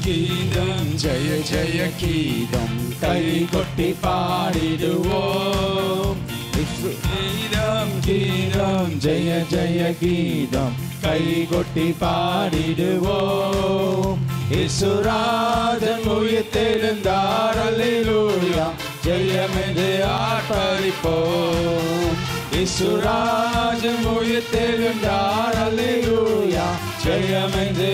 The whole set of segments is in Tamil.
கீதம் ஜெய ஜெய கீதம் கை கொட்டி பாடிடுவோம் கீதம் கீதம் ஜெய ஜெய கீதம் கை கொட்டி பாடிடுவோம் இசுராஜன் உயிர்த்தெழுந்தார் அல்லேலூயா ஜெயம் என்று ஆர்ப்பரிப்போம் இசுராஜன் உயிர்த்தெழுந்தார் அல்லேலூயா ஜெயம் என்று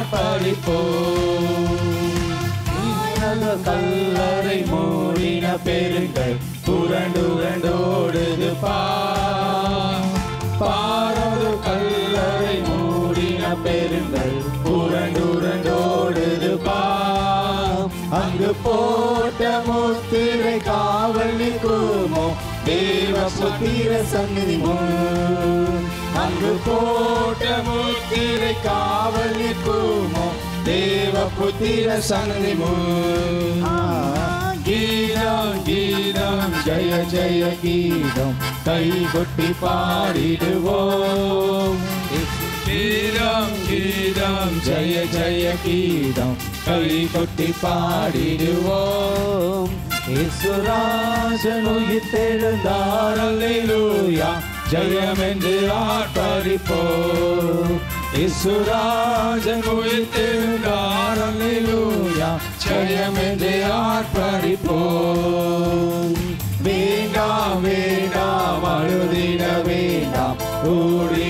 ஆர்ப்பரிப்போம் கல்லறை மூடின பெருங்கள் புரண்டுரண்டோடுது பார் பாரது கல்லறை மூடின பெருங்கள் புரண்டுரண்டோடுது பார் அங்கு போட்ட முத்திரை காவல் நிற்குமோ தேவ புத்திர சந்நிதி முன் அங்கு போட்ட முத்திரை காவல் நிற்குமோ தேவ புத்திர சந்நிதி முன் கீதம் கீதம் ஜெய ஜெய கீதம் கை கொட்டி பாடிடுவோம் கீதம் கீதம் ஜெய ஜெய கீதம் கை கொட்டி பாடிடுவோம் இசுராஜன் உயிர்த்தெழுந்தார் அல்லேலூயா ஜெயம் என்று ஆர்ப்பரிப்போம் இசுராஜன் உயிர்த்தெழுந்தார் அல்லேலூயா ஜெயம் என்று ஆர்ப்பரிப்போம் வேண்டாம் வேண்டாம் அழுதிட வேண்டாம் கூடி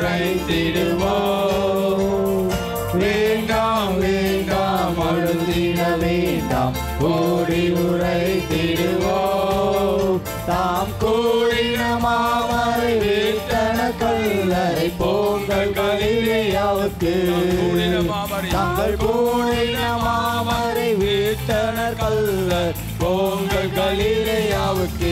உரைத்திடுவோம் வேண்டாம் வேண்டாம் அழுதிட வேண்டாம் கூடி உரைத்திடுவோம் தாம் கூடின மாமரை வீட்டன கல்லறை போங்கள் கலிலேயாவுக்கு தங்கள் கூடின மாமரை வீட்டனர் கல்லர் போங்கள் கலிலேயாவுக்கு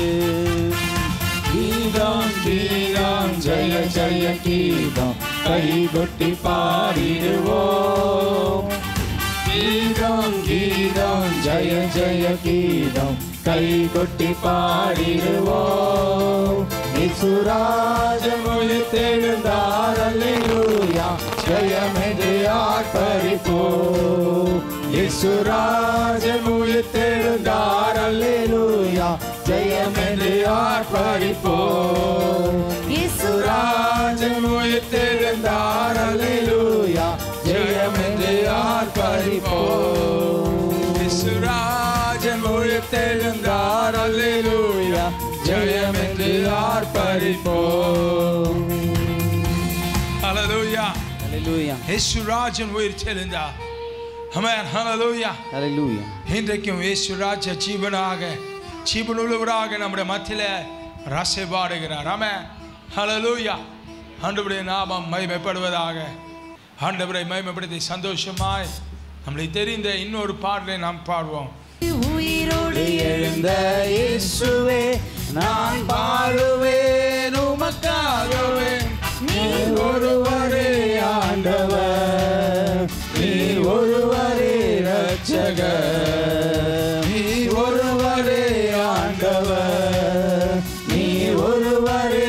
கீதம் கீதம் ஜெய ஜெய கீதம் கை கொட்டி பாடிடுவோம் கீதம் கீதம் ஜெய ஜெய கீதம் கை கொட்டி பாடிடுவோம் இசுராஜன் உயிர்த்தெழுந்தார் அல்லேலூயா ஜெயமென்று ஆர்ப்பரிப்போம் இசுராஜன் உயிர்த்தெழுந்தார் அல்லேலூயா ஜெயமென்று ஆர்ப்பரிப்போம் இசுராஜன் உயிர்த்தெழுந்தார் அல்லேலூயா ஜெயமென்று ஆர்ப்பரிப்போம் இசுராஜன் உயிர்த்தெழுந்தார் அல்லேலூயா ஜெயமென்று ஆர்ப்பரிப்போம் ஹalleluya Hallelujah. இயேசுராஜன் உயிர் தெழுந்தா ஆமென் ஹalleluya Hallelujah. இன்றைக்கும் இயேசுராஜ ஜீவனாக ஜீவனுள்ளவராக நம்முடைய மத்தியில ரசைபாடுகிறார் ஆமென் ஹalleluya ஆண்டவருடைய நாமம் மகிமைப்படுவதாக ஆண்டவரை மகிமைப்படுத்தி சந்தோஷமாய் நம்மளை தெரிந்த இன்னொரு பாடலை நாம் பாடுவோம் உயிரோடு எழுந்த இயேசுவே நான் பாடுவேன் உமக்காகவே நீ ஒருவரே ஆண்டவர் நீ ஒருவரே ரட்சகர் நீ ஒருவரே ஆண்டவர் நீ ஒருவரே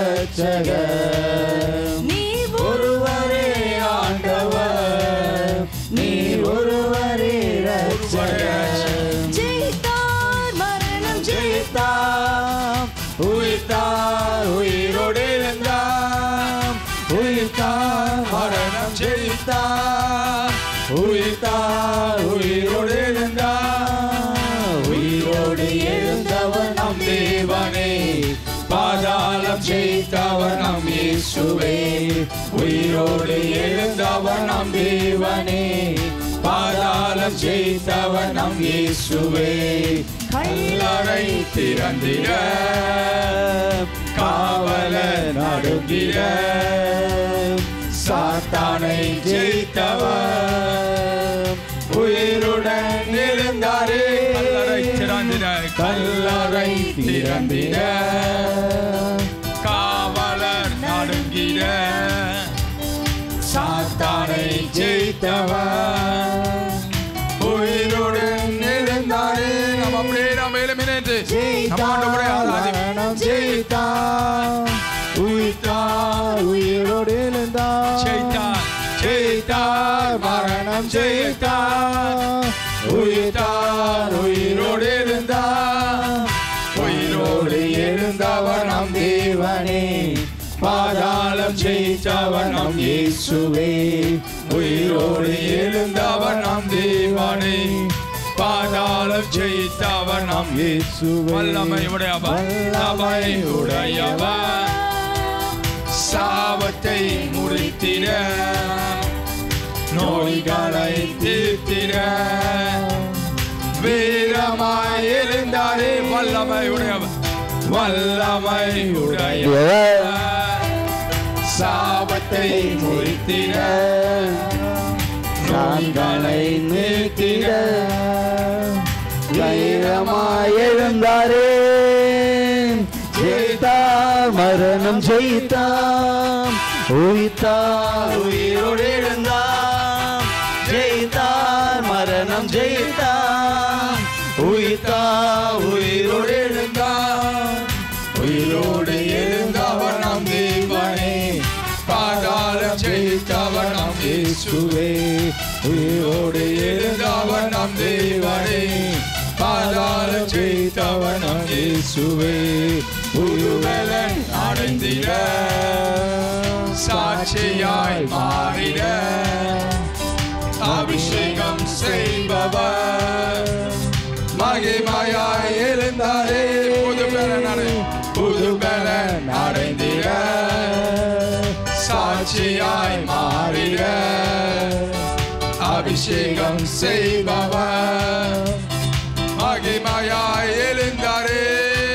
ரட்சகர் நீ ஒருவரே ஆண்டவர் நீ ஒருவரே ரட்சகர் ஜெயித்தார் மரணம் ஜெயித்தாம் உயிர்த்தார் உயிரோடு எழுந்தாம் உயிர்த்தார் மரணம் ஜெயித்தார் உயிர்த்தார் உயிரோடு எழுந்தார் உயிரோடு எழுந்தவர் நம் தேவனே பாதாளம் ஜெயித்தவர் நம் இயேசுவே உயிரோடு எழுந்தவர் நம் தேவனே பாதாளம் ஜெயித்தவர் நம் இயேசுவே கல்லறை திறந்திட காவலர் நடுங்கிட சாத்தானை ஜெயித்தவர் உயிருடன் எழுந்தாரே கல்லறை திறந்திட கல்லறை திறந்திட காவலர் நடுங்கிட சாத்தானை ஜெயித்தவர் உயிருடன் எழுந்தாரே நாம் அப்படியே நாம் மேலும் இணைந்து நம்ம ஜெயித்தார் ஆண்டவரை ஆராதிப்போம். மரணம் ஜெயித்தார் உயிர்த்தார் உயிரோடு எழுந்தார் ஜெயித்தார் ஜெயித்தார் மரணம் மரணம் ஜெயித்தார் உயிர்த்தார் உயிரோடு இருந்தார் உயிரோடு எழுந்தவர் நம் தேவனே பாதாளம் ஜெயித்தவர் நம் இயேசுவே உயிரோடு எழுந்தவர் நம் தேவனே பாதாளம் ஜெயித்தவர் நம் இயேசுவே வல்லமை உடையவர் வல்லமை உடையவர் சாபத்தை முறித்திட நோய்களை தீர்த்திட வீரமாய் எழுந்தாரே வல்லமை உடையவர் வல்லமை உடையவர் சாபத்தை முறித்திட நான்களை நீட்டிட தைரியமாய் எழுந்தாரே ஜெயித்தார் மரணம் ஜெயித்தார் உயித்தார் உயிரோடு எழுந்தார் ஜெயித்தார் மரணம் ஜெயித்தார் உயித்தார் உயிரோடு எழுந்தார் உயிரோடு எழுந்தவர் நம் தேவனே பாதாளம் ஜெயித்தவர் நம் இயேசுவே உயிரோடு எழுந்தவர் நம் தேவனே பாதாளம் ஜெயித்தவர் நம் இயேசுவே புதுபலன் அடைந்திட சாட்சியாய் மாறிட அபிஷேகம் செய்பவர் மகிமையாய் எழுந்தாரே புதுபலன் அடை புதுபலன் அடைந்திட சாட்சியாய் மாறிட அபிஷேகம் செய்பவர் மகிமையாய் எழுந்தாரே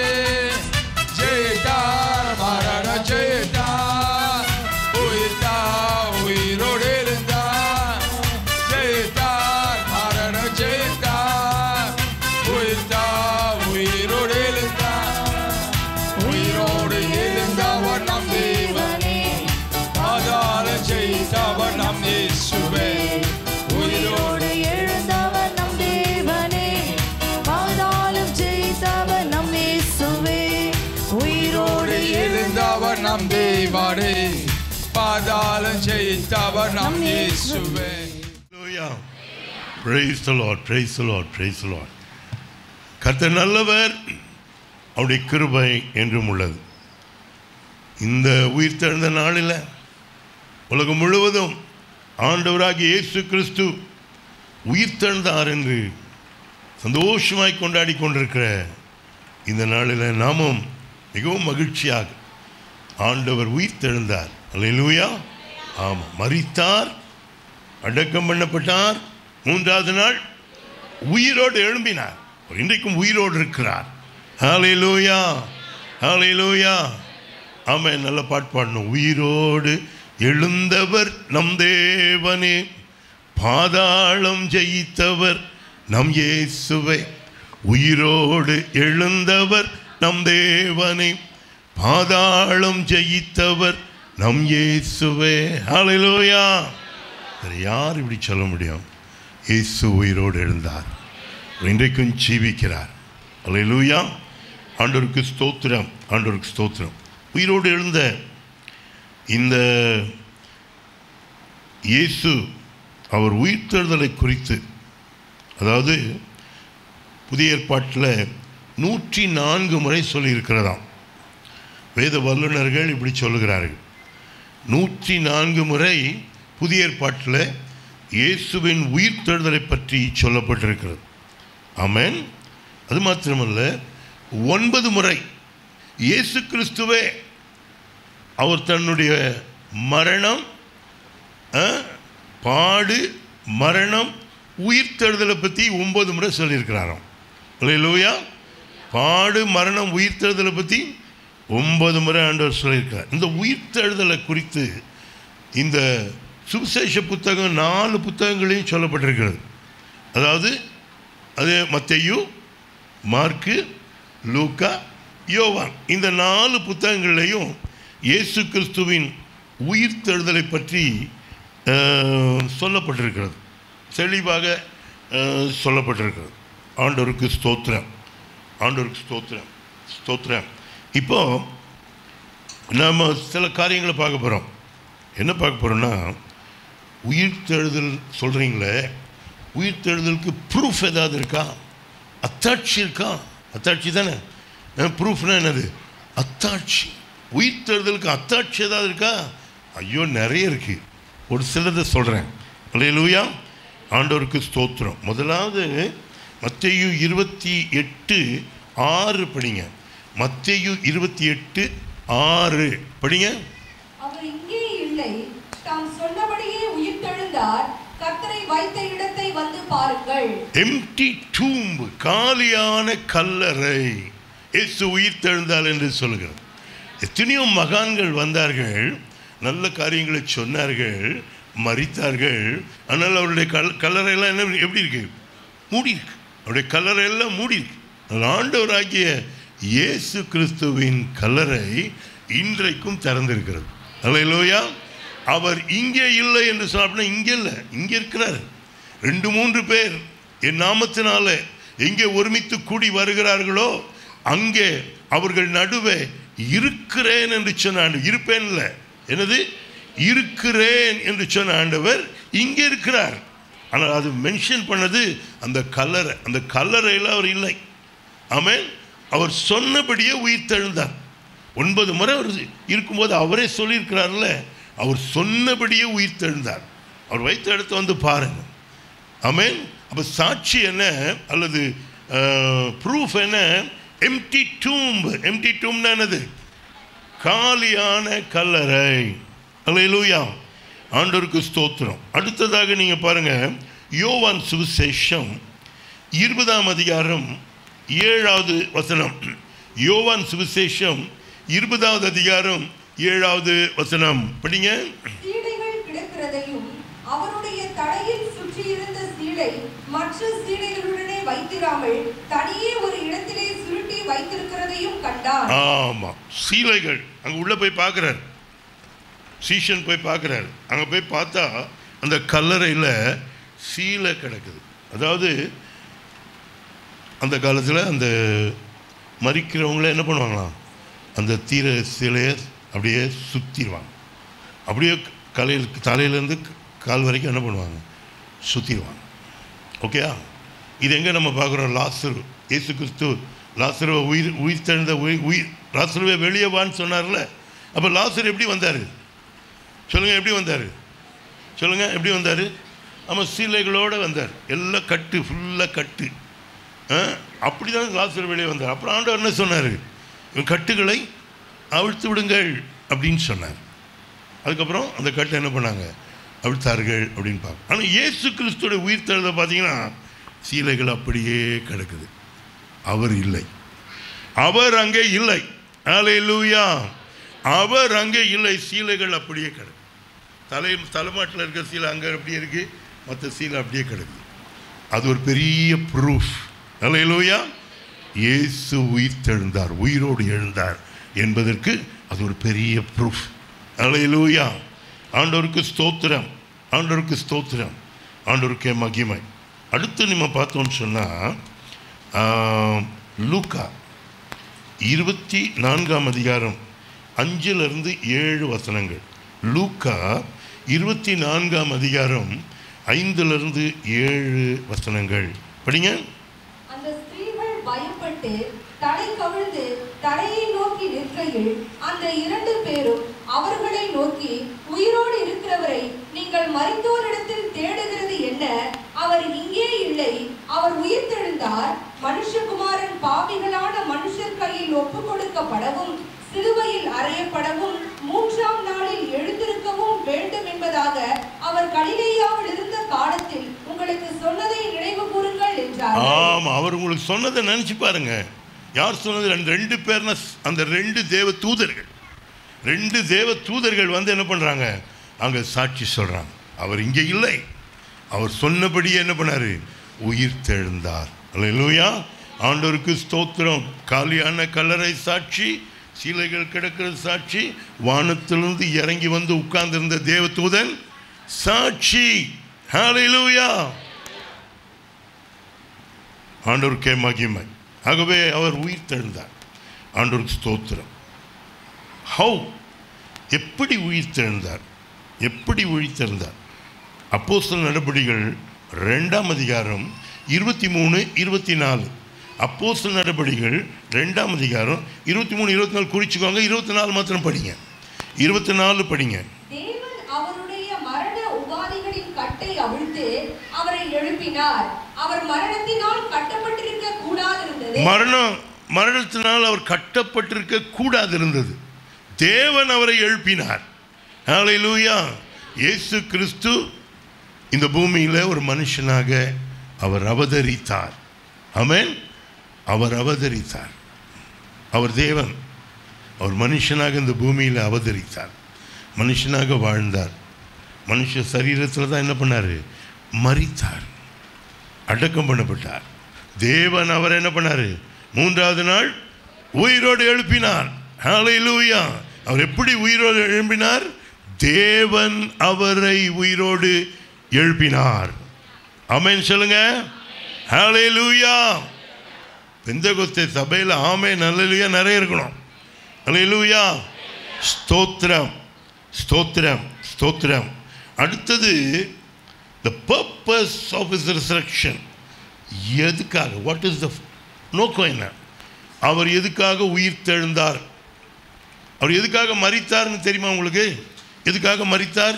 ஜெயித்தார் மரண ஜெயித்தார் உயிர்த்தார் உயிரோடு எழுந்தார் ஜெயித்தார் மரண ஜெயித்தார் உயிர்த்தார் உயிரோடு எழுந்தார் உயிரோடு எழுந்தவர் நம் தேவனே பாதாள ஜெயித்தவர் நம் இயேசுவே உயிரோடு எழுந்தவர் நம் தேவனே பாதாளம் ஜெயித்தவர் நம் இயேசுவே உயிரோடு எழுந்தவர் நம் தேவனே பாதாளம் ஜெயித்தவர் நம் இயேசுவே Hallelujah. Praise the Lord, praise the Lord, praise the Lord. கர்த்தர் நல்லவர் அவருடைய கிருபை என்றும் உள்ளது இந்த உயிர்த்தெழுந்த நாளில் உலகம் முழுவதும் ஆண்டவராகிய இயேசு கிறிஸ்து உயிர்த்தெழுந்தார் என்று சந்தோஷமாய் கொண்டாடி கொண்டிருக்கிற இந்த நாளில் நாமும் மிகவும் மகிழ்ச்சியாக ஆண்டவர் உயிர்த்தெழுந்தார் அல்லேலூயா ஆமாம் மரித்தார் அடக்கம் பண்ணப்பட்டார் மூன்றாவது நாள் உயிரோடு எழும்பினார் அவர் இன்றைக்கும் உயிரோடு இருக்கிறார் ஹalleluya ஹalleluya ஆமென் நல்ல பாட்டு பாடணும் உயிரோடு எழுந்தவர் நம் தேவனே பாதாளம் ஜெயித்தவர் நம் இயேசுவை உயிரோடு எழுந்தவர் நம் தேவனே பாதாளம் ஜெயித்தவர் நம் இயேசுவே ஹalleluya வேறு யார் இப்படி சொல்ல முடியும் இயேசு உயிரோடு எழுந்தார் இன்றைக்கும் ஜீவிக்கிறார் அல்லேலூயா ஆண்டவருக்கு ஸ்தோத்திரம் ஆண்டவருக்கு ஸ்தோத்திரம் உயிரோடு எழுந்த இந்த இயேசு அவர் உயிர்த்தெழுதலை குறித்து அதாவது புதிய ஏற்பாட்டில் நூற்றி நான்கு முறை சொல்லியிருக்கிறதாம் வேத வல்லுநர்கள் இப்படி சொல்லுகிறார்கள் நூற்றி நான்கு முறை புதிய ஏற்பாட்டில் இயேசுவின் உயிர்த்தெழுதலை பற்றி சொல்லப்பட்டிருக்கிறது ஆமென் அது மாத்திரமல்ல ஒன்பது முறை இயேசு கிறிஸ்துவே அவர் தன்னுடைய மரணம் அஹ், பாடு மரணம் உயிர்த்தெழுதலை பற்றி ஒன்பது முறை சொல்லியிருக்கிறாராம் இல்லையா பாடு மரணம் உயிர்த்தெழுதலை பற்றி ஒன்பது முறை ஆண்டவர் சொல்லியிருக்கிறார் இந்த உயிர்த்தெழுதலை குறித்து இந்த சுவிசேஷ புத்தகம் நாலு புத்தகங்களையும் சொல்லப்பட்டிருக்கிறது அதாவது அது மத்தேயு மார்க்கு லூக்கா யோவான் இந்த நாலு புத்தகங்களையும் இயேசு கிறிஸ்துவின் உயிர்த்தெழுதலை பற்றி அஹ், சொல்லப்பட்டிருக்கிறது தெளிவாக அஹ், சொல்லப்பட்டிருக்கிறது ஆண்டவருக்கு ஸ்தோத்திரம் ஆண்டவருக்கு ஸ்தோத்திரம் ஸ்தோத்திரம் இப்போ நாம் சில காரியங்களை பார்க்க போகிறோம் என்ன பார்க்க போகிறோம்னா உயிர்த்தெழுதல் சொல்கிறீங்களே உயிர்த்தெழுதலுக்கு ப்ரூஃப் ஏதாவது இருக்கா அத்தாட்சி இருக்கா அத்தாட்சி தானே ப்ரூஃப்னா என்னது அத்தாட்சி உயிர்த்தெழுதலுக்கு அத்தாட்சி ஏதாவது இருக்கா ஐயோ நிறைய இருக்கு ஒரு சிலதை சொல்கிறேன் அல்லையா ஆண்டவருக்கு ஸ்தோத்திரம் முதலாவது மத்தேயு இருபத்தி எட்டு ஆறு படிங்க மத்தேயு இருபத்தி எட்டு ஆறு படிங்க அவர் இங்கே இல்லை தாம் சொன்னபடியே உயிர்த்தெழுந்தார் கர்த்தரை வைத்த இடத்தை வந்து பாருங்கள் எம்டி டூம்பு காலியான கல்லறை இயேசு உயிர் தெழுந்தால் என்று சொல்கிறார் எத்தனையோ மகான்கள் வந்தார்கள் நல்ல காரியங்களை சொன்னார்கள் மறித்தார்கள் ஆனால் அவருடைய கல் கல்லறையெல்லாம் என்ன எப்படி இருக்கு மூடி இருக்கு அவருடைய கல்லறையெல்லாம் மூடி இருக்கு ஆனால் ஆண்டவராகிய இயேசு கிறிஸ்துவின் கல்லறை இன்றைக்கும் திறந்திருக்கிறது அல்லையா அவர் இங்கே இல்லை என்று சொன்னா இங்கே இல்லை இங்கே இருக்கிறார் ரெண்டு மூன்று பேர் என் நாமத்தினால எங்கே ஒருமித்து கூடி வருகிறார்களோ அங்கே அவர்கள் நடுவே இருக்கிறேன் என்று சொன்ன ஆண்டு இருப்பேன் இல்லை என்னது இருக்கிறேன் என்று சொன்ன ஆண்டவர் இங்கே இருக்கிறார் ஆனால் அது மென்ஷன் பண்ணது அந்த கல்லறை அந்த கல்லறையில் அவர் இல்லை ஆமென் அவர் சொன்னபடியே உயிர் தெழுந்தார் ஒன்பது முறை அவர் இருக்கும்போது அவரே சொல்லியிருக்கிறார்ல அவர் சொன்னபடியே உயிர் தெழுந்தார் அவர் வைத்த இடத்த வந்து பாருங்க ஆமென் அப்போ சாட்சி என்ன அல்லது ப்ரூஃப் என்ன எம்டி டூம்ப் எம்டி டூம்னா என்னது காலியான கல்லறை அல்லேலூயா ஆண்டவருக்கு ஸ்தோத்திரம் அடுத்ததாக நீங்க பாருங்க யோவான் சுவிசேஷம் இருபதாம் அதிகாரம் ஏழாவது வசனம் யோவான் சுவிசேஷம் இருபதாவது அதிகாரம் ஏழாவது வசனம் படிங்க சீடைகள் கிடக்கிறதையும் அவருடைய தலையில் சுற்றியிருந்த சீடை மற்ற சீடைகளுடனே வைத்திராமல் தனியே ஒரு இடத்திலே சுருட்டி வைத்திருக்கிறதையும் கண்டான் ஆமா சீலைகள் அங்க உள்ள போய் பார்க்குறாரு சீஷன் போய் பார்க்குறாரு அங்கே போய் பார்த்தா அந்த கல்லறையில் சீலை கிடக்குது அதாவது அந்த காலத்தில் அந்த மறிக்கிறவங்கள என்ன பண்ணுவாங்களாம் அந்த தீர சிலையை அப்படியே சுற்றிடுவாங்க அப்படியே கலையில் தலையிலேருந்து கால் வரைக்கும் என்ன பண்ணுவாங்க சுற்றிடுவாங்க ஓகேயா இது எங்கே நம்ம பார்க்குறோம் லாசரு இயேசு கிறிஸ்து லாசருவை உயிர் உயிர் தெழுந்த உயிர் உயிர் லாசருவை வெளியே வான்னு சொன்னார்ல அப்போ லாசர் எப்படி வந்தார் சொல்லுங்கள் எப்படி வந்தார் சொல்லுங்கள் எப்படி வந்தார் ஆமாம் சீலைகளோடு வந்தார் எல்லாம் கட்டு ஃபுல்லாக கட்டு அப்படி தான் லாசர் வெளியே வந்தார் அப்புறம் ஆண்டவர் என்ன சொன்னார் இவன் கட்டுகளை அவிழ்த்து விடுங்கள் அப்படின்னு சொன்னார் அதுக்கப்புறம் அந்த கட்டை என்ன பண்ணாங்க அவிழ்த்தார்கள் அப்படின்னு பார்க்க ஆனால் இயேசு கிறிஸ்துவோட உயிர் தழுத பார்த்தீங்கன்னா சீலைகள் அப்படியே கிடக்குது அவர் இல்லை அவர் அங்கே இல்லை அல்லேலூயா அவர் அங்கே இல்லை சீலைகள் அப்படியே கிடக்கு தலை தலைமாட்டில் இருக்கிற சீலை அங்கே அப்படியே இருக்கு மற்ற சீலை அப்படியே கிடக்குது அது ஒரு பெரிய ப்ரூஃப் அல்லேலூயா இயேசு உயிர் தெழுந்தார் உயிரோடு எழுந்தார் என்பதற்கு அது ஒரு பெரிய ப்ரூஃப் அல்லேலூயா ஆண்டவருக்கு ஸ்தோத்திரம் ஆண்டவருக்கு ஸ்தோத்திரம் ஆண்டவருக்கே மகிமை அடுத்து நம்ம பார்த்தோம்னு சொன்னால் லூக்கா இருபத்தி நான்காம் அதிகாரம் அஞ்சிலிருந்து ஏழு வசனங்கள் லூக்கா இருபத்தி நான்காம் அதிகாரம் ஐந்திலிருந்து ஏழு வசனங்கள் படிங்க அந்த ஸ்திரீகள் பயப்பட்டு தலை கவிழ்ந்து தரையை நோக்கி நிற்கையில் அந்த இரண்டு பேரும் அவர்களை நோக்கி உயிரோடு இருக்கிறவரை நீங்கள் மரித்தோரிடத்தில் தேடுகிறது என்ன அவர் இங்கே இல்லை அவர் உயிர்த்தெழுந்தார் மனுஷகுமாரன் பாவிகளான மனுஷர் கையில் ஒப்பு கொடுக்கப்படவும் சிலுவையில் அறையப்படவும் மூன்றாம் நாளில் எழுந்திருக்கவும் வேண்டும் என்பதாக அவர் கலிலேயாவில் இருந்த காலத்தில் உங்களுக்கு சொன்னதை நினைவு கூறுங்கள் என்றார் ஆமாம் அவர் உங்களுக்கு சொன்னதை நினச்சி பாருங்க யார் சொன்னது ரெண்டு ரெண்டு பேர்னா அந்த ரெண்டு தேவ தூதர்கள் ரெண்டு தேவ தூதர்கள் வந்து என்ன பண்ணுறாங்க அங்கே சாட்சி சொல்கிறாங்க அவர் இங்கே இல்லை அவர் சொன்னபடியே என்ன பண்ணார் உயிர் தெழுந்தார் அல்லேலூயா ஆண்டவருக்கு ஸ்தோத்திரம் காலியான கல்லறை சாட்சி சீலைகள் கிடக்கிற சாட்சி வானத்திலிருந்து இறங்கி வந்து உட்கார்ந்திருந்த தேவதூதன் சாட்சி ஹalleluya ஆண்டவருக்கே மகிமை ஆகவே அவர் உயிர் தெழுந்தார் ஆண்டவருக்கு ஸ்தோத்திரம் ஹவு எப்படி உயிர் தெழுந்தார் எப்படி உயிர் தெழுந்தார் அப்போஸ்தலர் நடபடிகள் ரெண்டாம் அதிகாரம் இருபத்தி மூணு இருபத்தி நாலு அப்போஸ்தலர் நடபடிகள் ரெண்டாம் அதிகாரம் இருபத்தி மூணு இருபத்தி நாலு குறிச்சுக்கோங்க இருபத்தி நாலு மாத்திரம் படிங்க இருபத்தி நாலு படிங்க தேவன் அவருடைய மரண உபாதிகளின் கட்டை அவிழ்த்து அவரை எழுப்பினார் அவர் மரணத்தினால் கட்டப்பட்டிருக்க கூடாதிருந்தது மரணம் மரணத்தினால் அவர் கட்டப்பட்டிருக்க கூடாது இருந்தது தேவன் அவரை எழுப்பினார் ஹalleluya இயேசு கிறிஸ்து இந்த பூமியில் ஒரு மனுஷனாக அவர் அவதரித்தார் ஆமென் அவர் அவதரித்தார் அவர் தேவன் அவர் மனுஷனாக இந்த பூமியில் அவதரித்தார் மனுஷனாக வாழ்ந்தார் மனுஷ சரீரத்தில் தான் என்ன பண்ணார் மரித்தார் அடக்கம் பண்ணப்பட்டார் தேவன் அவர் என்ன பண்ணாரு மூன்றாவது நாள் உயிரோடு எழுப்பினார் ஹalleluya அவர் எப்படி உயிரோடு எழுப்பினார் தேவன் அவரை உயிரோடு எழுப்பினார் ஆமென் சொல்லுங்க ஹalleluya பெந்தகோஸ்தே சபையில் ஆமே நல்லலுயா நிறைய இருக்கணும் ஹalleluya ஸ்தோத்திரம் ஸ்தோத்திரம் ஸ்தோத்திரம் அடுத்தது the purpose of is resurrection எதுக்காக வாட் இஸ் த நோக்கம் என்ன அவர் எதுக்காக உயிர் தெழுந்தார் அவர் எதுக்காக மரித்தார்னு தெரியுமா உங்களுக்கு எதுக்காக மரித்தார்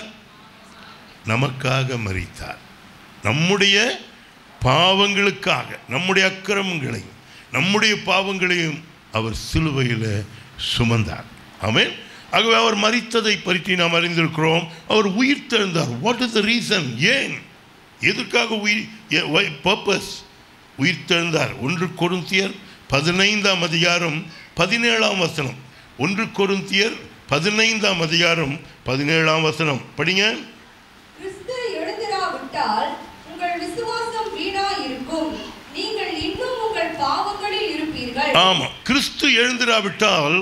நமக்காக மரித்தார் நம்முடைய பாவங்களுக்காக நம்முடைய அக்கிரமங்களையும் நம்முடைய பாவங்களையும் அவர் சிலுவையில் சுமந்தார் ஆமென் ஆகவே அவர் மரித்ததை பற்றி நாம் அறிந்திருக்கிறோம் அவர் உயிர் தெழுந்தார் வாட் இஸ் த ரீசன் ஏன் எதற்காக உயிர் பர்பஸ் உயிர் தெழுந்தார் ஒன்று கொருந்தியர் பதினைந்தாம் அதிகாரம் பதினேழாம் வசனம் ஒன்று கொருந்தியர் பதினைந்தாம் அதிகாரம் பதினேழாம் வசனம் படிங்க கிறிஸ்து எழுந்திராவிட்டால் உங்கள் விசுவாசம் வீணா இருக்கும் நீங்கள் இன்னும் உங்கள் பாவங்களில் இருப்பீர்கள் ஆமா கிறிஸ்து எழுந்திராவிட்டால்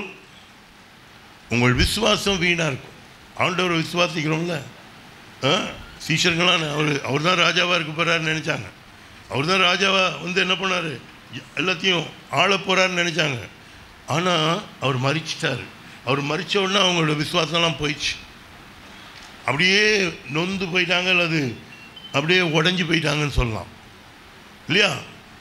உங்கள் விசுவாசம் வீணா இருக்கும் ஆண்டவரை விசுவாசிக்கிறோம்ல ஆ, சீஷர்களான அவர் அவர் தான் ராஜாவாக இருக்க போகிறாருன்னு நினச்சாங்க அவர் தான் ராஜாவா வந்து என்ன பண்ணார் எல்லாத்தையும் ஆள போகிறாருன்னு நினச்சாங்க ஆனால் அவர் மறிச்சிட்டார் அவர் மறிச்ச உடனே அவங்களோட விசுவாசம்லாம் போயிடுச்சு அப்படியே நொந்து போயிட்டாங்க அல்லது அப்படியே உடஞ்சி போயிட்டாங்கன்னு சொல்லலாம் இல்லையா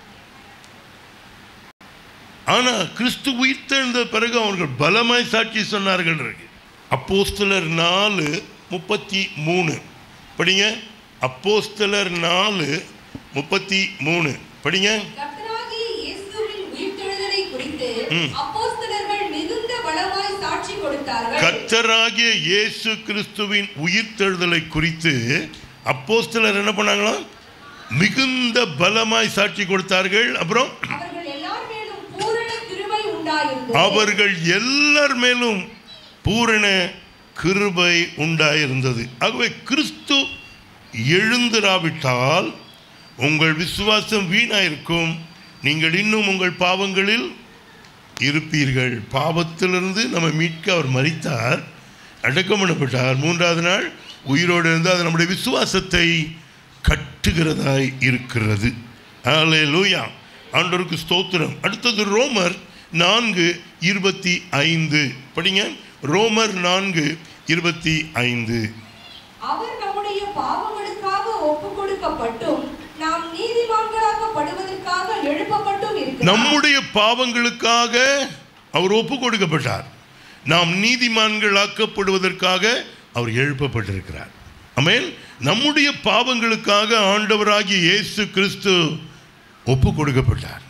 ஆனால் கிறிஸ்து உயிர்த்தெழுந்த பிறகு அவர்கள் பலமாய் சாட்சி சொன்னார்கள் இருக்கு அப்போஸ்தலர் நாலு முப்பத்தி மூணு படிங்க அப்போஸ்தலர் நாலு முப்பத்தி மூணு படிங்க கர்த்தராகிய இயேசுவின் உயிர்த்தெழுதலை குறித்து ம். அப்போஸ்தலர்கள் மிகுந்த பலமாய் சாட்சி கொடுத்தார்கள் கர்த்தராகிய இயேசு கிறிஸ்துவின் உயிர்த்தெழுதலை குறித்து அப்போஸ்தலர் என்ன பண்ணாங்களாம் மிகுந்த பலமாய் சாட்சி கொடுத்தார்கள் அப்புறம் அவர்கள் எல்லார் மேலும் பூரண கிருபை உண்டாயிருந்தது அவர்கள் எல்லார் மேலும் பூரண கிருபை உண்டாயிருந்தது ஆகவே கிறிஸ்து எழுந்திராவிட்டால் உங்கள் விசுவாசம் வீணாயிருக்கும் நீங்கள் இன்னும் உங்கள் பாவங்களில் இருப்பீர்கள் பாவத்திலிருந்து நம்ம மீட்க அவர் மரித்தார் அடக்கம் பண்ணப்பட்டார் மூன்றாவது நாள் உயிரோடு இருந்து அது நம்முடைய விசுவாசத்தை கட்டுகிறதாய் இருக்கிறது ஆலே லூயா ஆண்டவருக்கு ஸ்தோத்திரம் அடுத்தது ரோமர் நான்கு இருபத்தி ஐந்து படிங்க ரோமர் நான்கு இருபத்தி ஐந்து அவர் நம்முடைய பாவங்களுக்காக ஒப்பு கொடுக்கப்பட்டும் நாம் நீதிமான்களாக்கப்படுவதற்காக எழுப்பப்பட்டும் இருக்கிறார் நம்முடைய பாவங்களுக்காக அவர் ஒப்பு கொடுக்கப்பட்டார் நாம் நீதிமான்கள் ஆக்கப்படுவதற்காக அவர் எழுப்பப்பட்டிருக்கிறார் ஆமென் நம்முடைய பாவங்களுக்காக ஆண்டவராகிய இயேசு கிறிஸ்து ஒப்பு கொடுக்கப்பட்டார்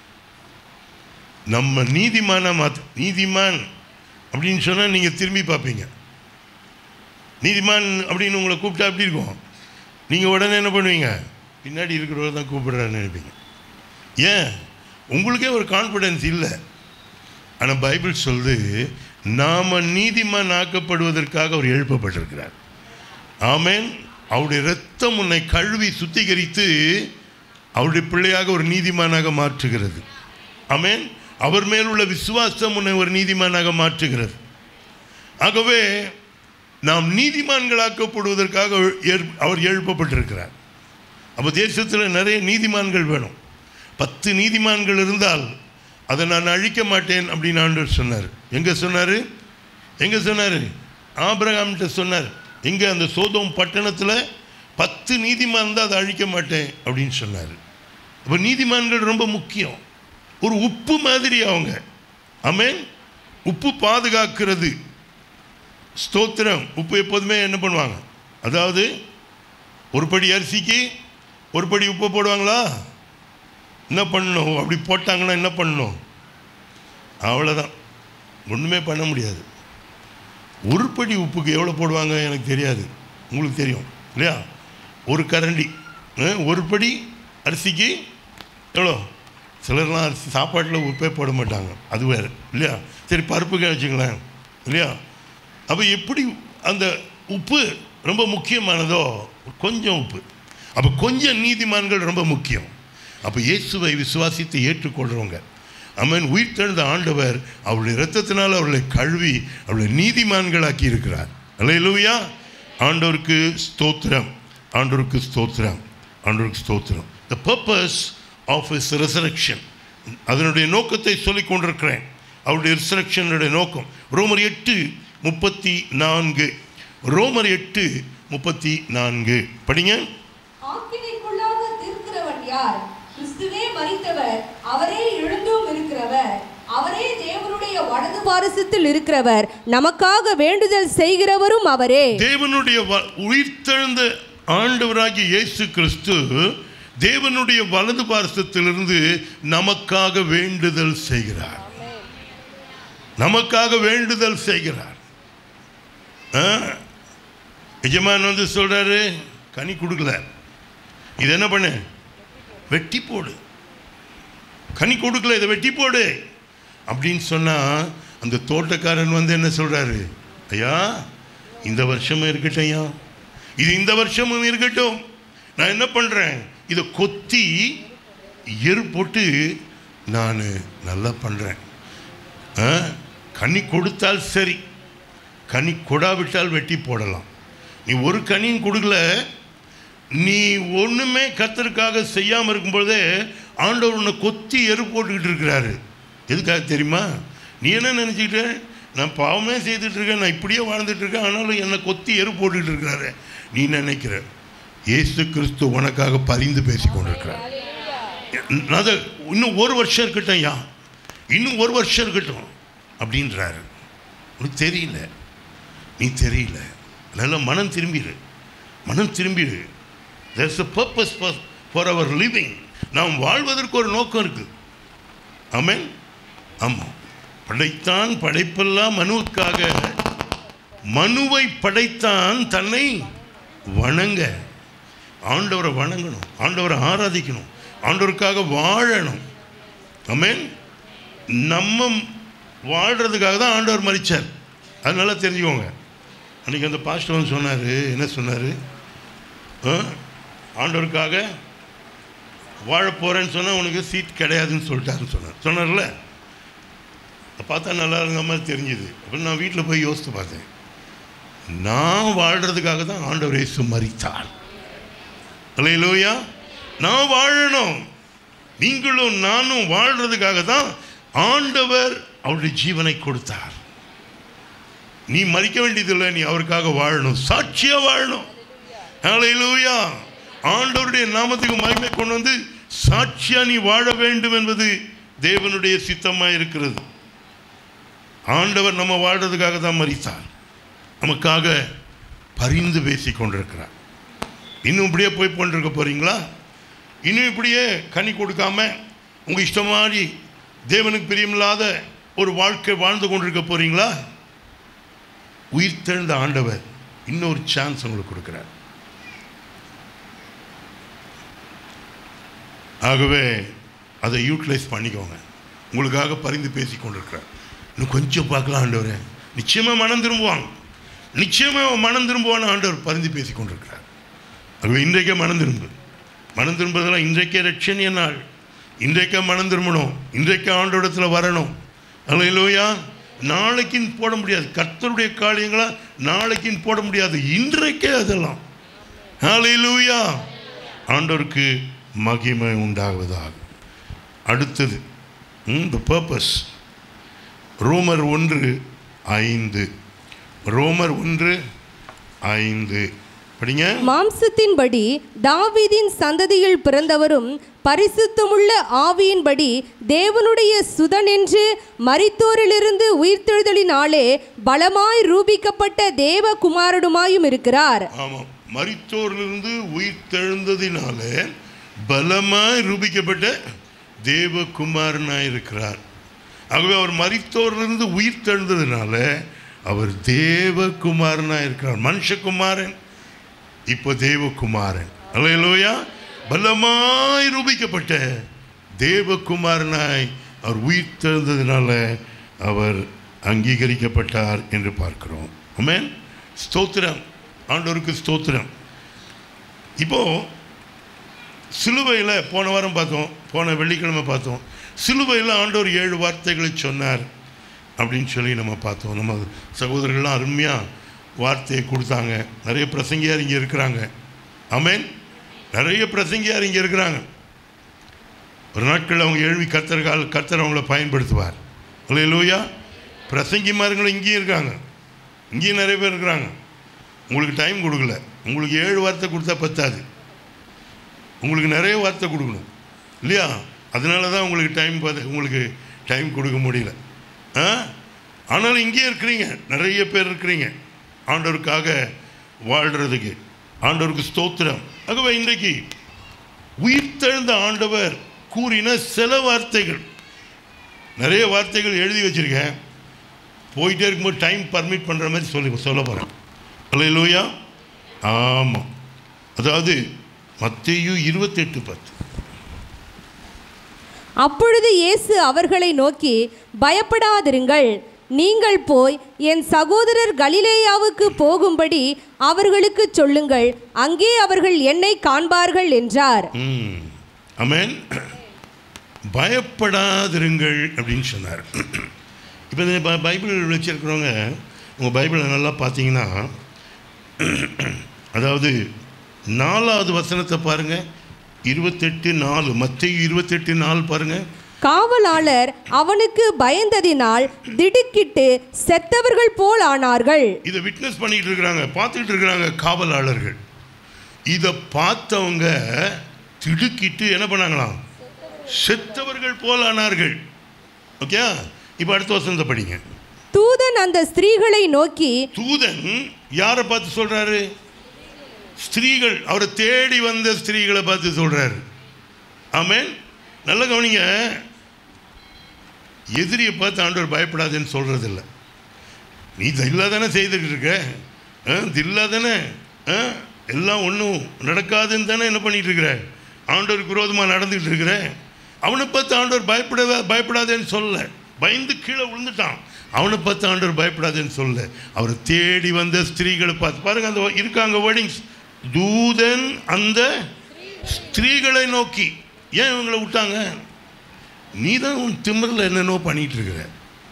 நம்ம நீதிமான மாத்த நீதிமான் அப்படின்னு சொன்னால் நீங்கள் திரும்பி பார்ப்பீங்க நீதிமான் அப்படின்னு உங்களை கூப்பிட்டா எப்படி இருக்கும் நீங்கள் உடனே என்ன பண்ணுவீங்க பின்னாடி இருக்கிறவர் தான் கூப்பிடுறாருன்னு நினைப்பீங்க ஏன் உங்களுக்கே ஒரு கான்ஃபிடன்ஸ் இல்லை ஆனால் பைபிள் சொல்லுது நாம் நீதிமான் ஆக்கப்படுவதற்காக அவர் எழுப்பப்பட்டிருக்கிறார் ஆமென் அவருடைய இரத்தம் உன்னை கழுவி சுத்திகரித்து அவருடைய பிள்ளையாக ஒரு நீதிமானாக மாற்றுகிறது ஆமென் அவர் மேல் உள்ள விசுவாசம் உன்னை ஒரு நீதிமானாக மாற்றுகிறது ஆகவே நாம் நீதிமான்களாக்கப்படுவதற்காக ஏற்- அவர் எழுப்பப்பட்டிருக்கிறார் அப்போ தேசத்தில் நிறைய நீதிமான்கள் வேணும் பத்து நீதிமான்கள் இருந்தால் அதை நான் அழிக்க மாட்டேன் அப்படின்னு ஆண்டவர் சொன்னார் எங்கே சொன்னார் எங்கே சொன்னார் ஆபிரகாம்கிட்ட சொன்னார் எங்கே அந்த சோதோம் பட்டணத்தில் பத்து நீதிமான் இருந்தால் அதை அழிக்க மாட்டேன் அப்படின்னு சொன்னார் அப்போ நீதிமான்கள் ரொம்ப முக்கியம் ஒரு உப்பு மாதிரி அவங்க ஆமென் உப்பு பாதுகாக்கிறது ஸ்தோத்திரம் உப்பு எப்போதுமே என்ன பண்ணுவாங்க அதாவது ஒரு படி அரிசிக்கு ஒரு படி உப்பு போடுவாங்களா என்ன பண்ணணும் அப்படி போட்டாங்கன்னா என்ன பண்ணணும் அவ்வளோதான் ஒன்றுமே பண்ண முடியாது ஒரு படி உப்புக்கு எவ்வளோ போடுவாங்க எனக்கு தெரியாது உங்களுக்கு தெரியும் இல்லையா ஒரு கரண்டி அஹ், ஒரு படி அரிசிக்கு எவ்வளோ சிலர்லாம் அரிசி சாப்பாட்டில் உப்பே போட மாட்டாங்க அது வேறு இல்லையா சரி பருப்புக்கு வச்சுங்களேன் இல்லையா அப்போ எப்படி அந்த உப்பு ரொம்ப முக்கியமானதோ கொஞ்சம் உப்பு அப்போ கொஞ்சம் நீதிமான்கள் ரொம்ப முக்கியம் அப்போ இயேசுவை விசுவாசித்து ஏற்றுக்கொள்கிறவங்க அமன் உயிர் தெழுந்த ஆண்டவர் அவருடைய இரத்தத்தினால் அவர்களை கழுவி அவர்களை நீதிமான்களாக்கி இருக்கிறார் அல்லையிலுயா ஆண்டவருக்கு ஸ்தோத்திரம் ஆண்டவருக்கு ஸ்தோத்திரம் ஆண்டவருக்கு ஸ்தோத்திரம் the purpose of is resurrection அதனுடைய நோக்கத்தை சொல்லிக் கொண்டிருக்கிறேன் அவருடைய ரிசரக்ஷனுடைய நோக்கம் ரோமர் எட்டு முப்பத்தி நான்கு ரோமர் எட்டு முப்பத்தி நான்கு படிங்க ஆக்கினைக்குள்ளாக தீர்க்கிறவன் யார் கிறிஸ்துவே மரித்தவர் அவரே எழுந்தும் இருக்கிறவர் அவரே தேவனுடைய வலது பாரசத்தில் இருக்கிறவர் நமக்காக வேண்டுதல் செய்கிறவரும் அவரே தேவனுடைய வ- உயிர்த்தெழுந்த ஆண்டவராகிய இயேசு கிறிஸ்து தேவனுடைய வலது பார்சத்திலிருந்து நமக்காக வேண்டுதல் செய்கிறார் நமக்காக வேண்டுதல் செய்கிறார் ஆ? எஜமான் வந்து சொல்றாரு கனி கொடுக்கல இது என்ன பண்ணு வெட்டி போடு கனி கொடுக்கல இதை வெட்டி போடு அப்படின்னு சொன்னா அந்த தோட்டக்காரன் வந்து என்ன சொல்றாரு ஐயா இந்த வருஷமும் இருக்கட்டும் ஐயா இது இந்த வருஷமும் இருக்கட்டும் நான் என்ன பண்றேன் இதை கொத்தி எரு போட்டு நான் நல்லா பண்றேன் ஆ? கனி கொடுத்தால் சரி கனி கொடாவிட்டால் வெட்டி போடலாம் நீ ஒரு கனியும் கொடுக்கல நீ ஒன்றுமே கத்தருக்காக செய்யாமல் இருக்கும்பொழுதே ஆண்டவர் உன்னை கொத்தி எரு போட்டுக்கிட்டு இருக்கிறாரு எதுக்காக தெரியுமா நீ என்ன நினச்சிக்கிட்ட நான் பாவமே செய்துட்டு இருக்கேன் நான் இப்படியே வாழ்ந்துட்டு இருக்கேன் ஆனாலும் என்னை கொத்தி எரு போட்டுக்கிட்டு இருக்கிறாரு நீ நினைக்கிற இயேசு கிறிஸ்து உனக்காக பரிந்து பேசி கொண்டிருக்கிறார் அது இன்னும் ஒரு வருஷம் இருக்கட்டும் ஐயா இன்னும் ஒரு வருஷம் இருக்கட்டும் அப்படின்றாரு உனக்கு தெரியல நீ தெரியல நல்ல மனம் திரும்பிடு மனம் திரும்பிடு there's a purpose for for our living நாம் வாழ்வதற்கு ஒரு நோக்கம் இருக்கு ஆமென் ஆமாம் படைத்தான் படைப்பெல்லாம் மனுவுக்காக மனுவை படைத்தான் தன்னை வணங்க ஆண்டவரை வணங்கணும் ஆண்டவரை ஆராதிக்கணும் ஆண்டவருக்காக வாழணும் ஆமென் நம்ம வாழ்கிறதுக்காக தான் ஆண்டவர் மறிச்சார் அதனால தெரிஞ்சுக்கோங்க அன்றைக்கி அந்த பாஸ்டர் வந்து சொன்னார் என்ன சொன்னார் ஆண்டவருக்காக வாழ போகிறேன்னு சொன்னால் உனக்கு சீட் கிடையாதுன்னு சொல்லிட்டாருன்னு சொன்னார் சொன்னார்ல அதை பார்த்தா நல்லா இருந்த மாதிரி தெரிஞ்சுது அப்புறம் நான் வீட்டில் போய் யோசித்து பார்த்தேன் நான் வாழ்கிறதுக்காக தான் ஆண்டவர் இயேசு மறித்தார் அல்லையிலோயா நான் வாழணும் நீங்களும் நானும் வாழ்றதுக்காக தான் ஆண்டவர் அவருடைய ஜீவனை கொடுத்தார் நீ மறிக்க வேண்டியதில்லை நீ அவருக்காக வாழணும் சாட்சியா வாழணும் ஹalleluya ஆண்டவருடைய நாமத்துக்கு மகிமை கொண்டு வந்து சாட்சியா நீ வாழ வேண்டும் என்பது தேவனுடைய சித்தமாக இருக்கிறது ஆண்டவர் நம்ம வாழ்றதுக்காக தான் மறித்தார் நமக்காக பரிந்து பேசி கொண்டிருக்கிறார் இன்னும் இப்படியே போய் கொண்டிருக்க போறீங்களா இன்னும் இப்படியே கனி கொடுக்காம உங்கள் இஷ்டம் மாதிரி தேவனுக்கு பிரியமில்லாத ஒரு வாழ்க்கை வாழ்ந்து கொண்டிருக்க போறீங்களா உயிர்த்தெழுந்த ஆண்டவர் இன்னொரு சான்ஸ் உங்களுக்கு கொடுக்குறார் ஆகவே அதை யூட்டிலைஸ் பண்ணிக்கோங்க உங்களுக்காக பரிந்து பேசி கொண்டிருக்கிறார் இன்னும் கொஞ்சம் பார்க்கலாம் ஆண்டவரே நிச்சயமாக மனம் திரும்புவாங்க நிச்சயமாக அவன் மனம் திரும்புவான்னு ஆண்டவர் பரிந்து பேசி கொண்டிருக்கிறார் ஆகவே இன்றைக்கே மனம் திரும்பு மனம் திரும்புறதெல்லாம் இன்றைக்கே ரட்சணிய நாள் இன்றைக்கே மனம் திரும்பணும் இன்றைக்கே ஆண்டோடத்தில் வரணும் அல்லையிலோயா நாளைக்குன்னு போட முடியாது கர்த்தருடைய காரியங்களா நாளைக்குன்னு போட முடியாது இன்றைக்கே அதெல்லாம் ஹalleluya ஆண்டவருக்கு மகிமை உண்டாவதாக அடுத்தது த பர்பஸ் ரோமர் ஒன்று ஐந்து ரோமர் ஒன்று ஐந்து படிங்க மாம்சத்தின்படி தாவீதின் சந்ததியில் பிறந்தவரும் பரிசுத்தமுள்ள ஆவியின்படி தேவனுடைய சுதன் என்று மரித்தோரிலிருந்து உயிர்த்தெழுதலினாலே பலமாய் ரூபிக்கப்பட்ட தேவகுமாரனுமாயும் இருக்கிறார் ஆமாம் மரித்தோரிலிருந்து உயிர் தெழுந்ததினாலே பலமாய் ரூபிக்கப்பட்ட தேவகுமாரனாய் இருக்கிறார் ஆகவே அவர் மரித்தோரிலிருந்து உயிர் தெழுந்ததினால அவர் தேவகுமாரனாய் இருக்கிறார் மனுஷகுமாரன் இப்போ தேவகுமாரன் அல்லையா பலமாய் ரூபிக்கப்பட்ட தேவகுமாரனாய் அவர் உயிர் தெழுந்ததினால அவர் அங்கீகரிக்கப்பட்டார் என்று பார்க்கிறோம் ஆமென் ஸ்தோத்திரம் ஆண்டவருக்கு ஸ்தோத்திரம் இப்போ சிலுவையில் போன வாரம் பார்த்தோம் போன வெள்ளிக்கிழமை பார்த்தோம் சிலுவையில் ஆண்டவர் ஏழு வார்த்தைகளை சொன்னார் அப்படின்னு சொல்லி நம்ம பார்த்தோம் நம்ம சகோதரர்கள்லாம் அருமையாக வார்த்தையை கொடுத்தாங்க நிறைய பிரசங்கியார் இங்கே இருக்கிறாங்க ஆமென் நிறைய பிரசங்கியார் இங்கே இருக்கிறாங்க ஒரு நாட்கள் அவங்க எழுவி கர்த்தர் கால் கர்த்தர் அவங்கள பயன்படுத்துவார் இல்லையா பிரசங்கிமார்களும் இங்கேயும் இருக்காங்க இங்கேயும் நிறைய பேர் இருக்கிறாங்க உங்களுக்கு டைம் கொடுக்கல உங்களுக்கு ஏழு வார்த்தை கொடுத்தா பத்தாது உங்களுக்கு நிறைய வார்த்தை கொடுக்கணும் இல்லையா அதனால தான் உங்களுக்கு டைம் பார்த்து உங்களுக்கு டைம் கொடுக்க முடியல ஆ ஆனாலும் இங்கே இருக்கிறீங்க நிறைய பேர் இருக்கிறீங்க ஆண்டவருக்காக வாழ்கிறதுக்கு ஆண்டவருக்கு ஸ்தோத்திரம் ஆகவே இன்றைக்கு உயிர்த்தெழுந்த ஆண்டவர் கூறின சில வார்த்தைகள் நிறைய வார்த்தைகள் எழுதி வச்சிருக்கேன் போயிட்டே இருக்கும்போது டைம் பர்மிட் பண்ணுற மாதிரி சொல்லி சொல்ல போகிறேன் அல்லையா ஆமாம் அதாவது மத்தேயு இருபத்தெட்டு பத்து அப்பொழுது இயேசு அவர்களை நோக்கி பயப்படாதிருங்கள் நீங்கள் போய் என் சகோதரர் கலிலேயாவுக்கு போகும்படி அவர்களுக்கு சொல்லுங்கள் அங்கே அவர்கள் என்னை காண்பார்கள் என்றார் ம் அமேன் பயப்படாதிருங்கள் அப்படின்னு சொன்னார் இப்போ இந்த ப- பைபிள் வச்சுருக்கிறவங்க உங்கள் பைபிளை நல்லா பார்த்தீங்கன்னா அதாவது நாலாவது வசனத்தை பாருங்கள் இருபத்தெட்டு நாலு மத்திய இருபத்தெட்டு நாலு பாருங்கள் காவலாளர் அவனுக்கு பயந்ததினால் திடுக்கிட்டு செத்தவர்கள் போல் ஆனார்கள் இதை விட்னஸ் பண்ணிட்டு இருக்கிறாங்க பார்த்துக்கிட்டு இருக்கிறாங்க காவலாளர்கள் இதை பார்த்தவங்க திடுக்கிட்டு என்ன பண்ணாங்களாம் செத்தவர்கள் போல் ஆனார்கள் ஓகே இப்போ அடுத்த வசனத்தை படிங்க தூதன் அந்த ஸ்திரீகளை நோக்கி தூதன் யாரை பார்த்து சொல்றாரு ஸ்திரீகள் அவரை தேடி வந்த ஸ்திரீகளை பார்த்து சொல்றாரு ஆமென் நல்ல கவனிங்க எதிரியை பார்த்து ஆண்டவர் பயப்படாதுன்னு சொல்றது இல்ல நீ தில்லா தானே செய்துட்டு இருக்க ஆ, தில்லா தானே ஆ, எல்லாம் ஒன்றும் நடக்காதுன்னு தானே என்ன பண்ணிட்டு இருக்கிற ஆண்டவருக்கு விரோதமாக நடந்துகிட்டு இருக்கிற அவனை பார்த்து ஆண்டவர் பயப்படவே பயப்படாதேன்னு சொல்லல பயந்து கீழே விழுந்துட்டான் அவனை பார்த்து ஆண்டவர் பயப்படாதேன்னு சொல்லல அவரை தேடி வந்த ஸ்திரீகளை பார்த்து பாருங்க அந்த இருக்காங்க வேர்டிங்ஸ் தூதன் அந்த ஸ்திரீகளை நோக்கி ஏன் இவங்களை விட்டாங்க நீ தான் உன் திமிரில் என்னென்னோ பண்ணிட்டு இருக்கிற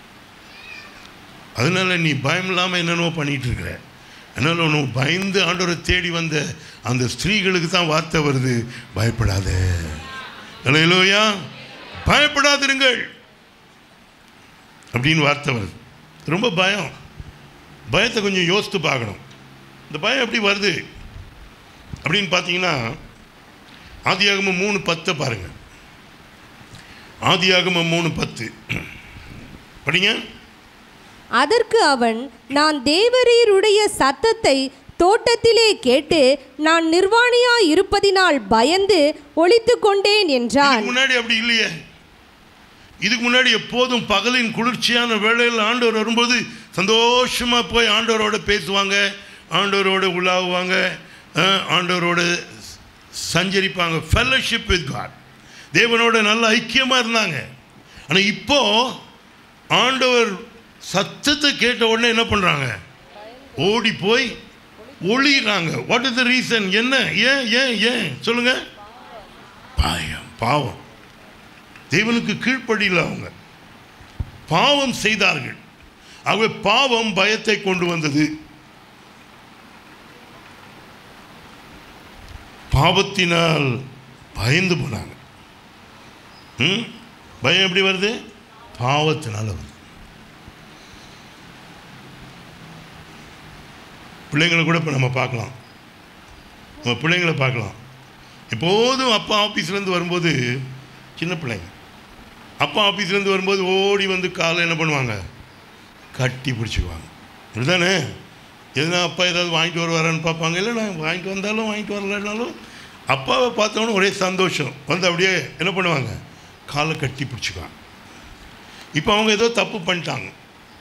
அதனால நீ பயம் இல்லாமல் என்னென்னோ பண்ணிட்டு இருக்கிற அதனால உனக்கு பயந்து ஆண்டவரை தேடி வந்த அந்த ஸ்திரீகளுக்கு தான் வார்த்தை வருது பயப்படாத இல்லையா பயப்படாதிருங்கள் அப்படின்னு வார்த்தை வருது ரொம்ப பயம் பயத்தை கொஞ்சம் யோசித்து பார்க்கணும் இந்த பயம் எப்படி வருது அப்படின்னு பார்த்தீங்கன்னா ஆதியாகமம் மூணு பத்தை பாருங்கள் ஆதியாகமம் மூணு பத்து படிங்க அதற்கு அவன் நான் தேவரீருடைய சத்தத்தை தோட்டத்திலே கேட்டு நான் நிர்வாணியாய் இருப்பதினால் பயந்து ஒளித்து கொண்டேன் என்றான் இதுக்கு முன்னாடி அப்படி இல்லையே இதுக்கு முன்னாடி எப்போதும் பகலின் குளிர்ச்சியான வேளையில் ஆண்டவர் வரும்போது சந்தோஷமா போய் ஆண்டவரோட பேசுவாங்க ஆண்டவரோட உலாவுவாங்க அஹ், ஆண்டவரோட சஞ்சரிப்பாங்க ஃபெல்லோஷிப் வித் காட் தேவனோட நல்ல ஐக்கியமாக இருந்தாங்க ஆனால் இப்போ ஆண்டவர் சத்தத்தை கேட்ட உடனே என்ன பண்ணுறாங்க ஓடி போய் ஒளிறாங்க வாட் இஸ் த ரீசன் என்ன ஏன் ஏன் ஏன் சொல்லுங்க பாயம் பாவம் தேவனுக்கு கீழ்ப்படியில் அவங்க பாவம் செய்தார்கள் ஆகவே பாவம் பயத்தை கொண்டு வந்தது பாவத்தினால் பயந்து போனாங்க ம்? பயம் எப்படி வருது பாவத்தினால வருது பிள்ளைங்களை கூட இப்போ நம்ம பார்க்கலாம் நம்ம பிள்ளைங்களை பார்க்கலாம் எப்போதும் அப்பா ஆஃபீஸ்லேருந்து வரும்போது சின்ன பிள்ளைங்க அப்பா ஆஃபீஸ்லேருந்து வரும்போது ஓடி வந்து காலை என்ன பண்ணுவாங்க கட்டி பிடிச்சிக்குவாங்க இதுதானே எதுனா அப்பா ஏதாவது வாங்கிட்டு வருவாரான்னு பார்ப்பாங்க இல்லை நான் வாங்கிட்டு வந்தாலும் வாங்கிட்டு வரலனாலும் அப்பாவை பார்த்தோன்னே ஒரே சந்தோஷம் வந்து அப்படியே என்ன பண்ணுவாங்க காலை கட்டி பிடிச்சிக்குவாங்க இப்போ அவங்க ஏதோ தப்பு பண்ணிட்டாங்க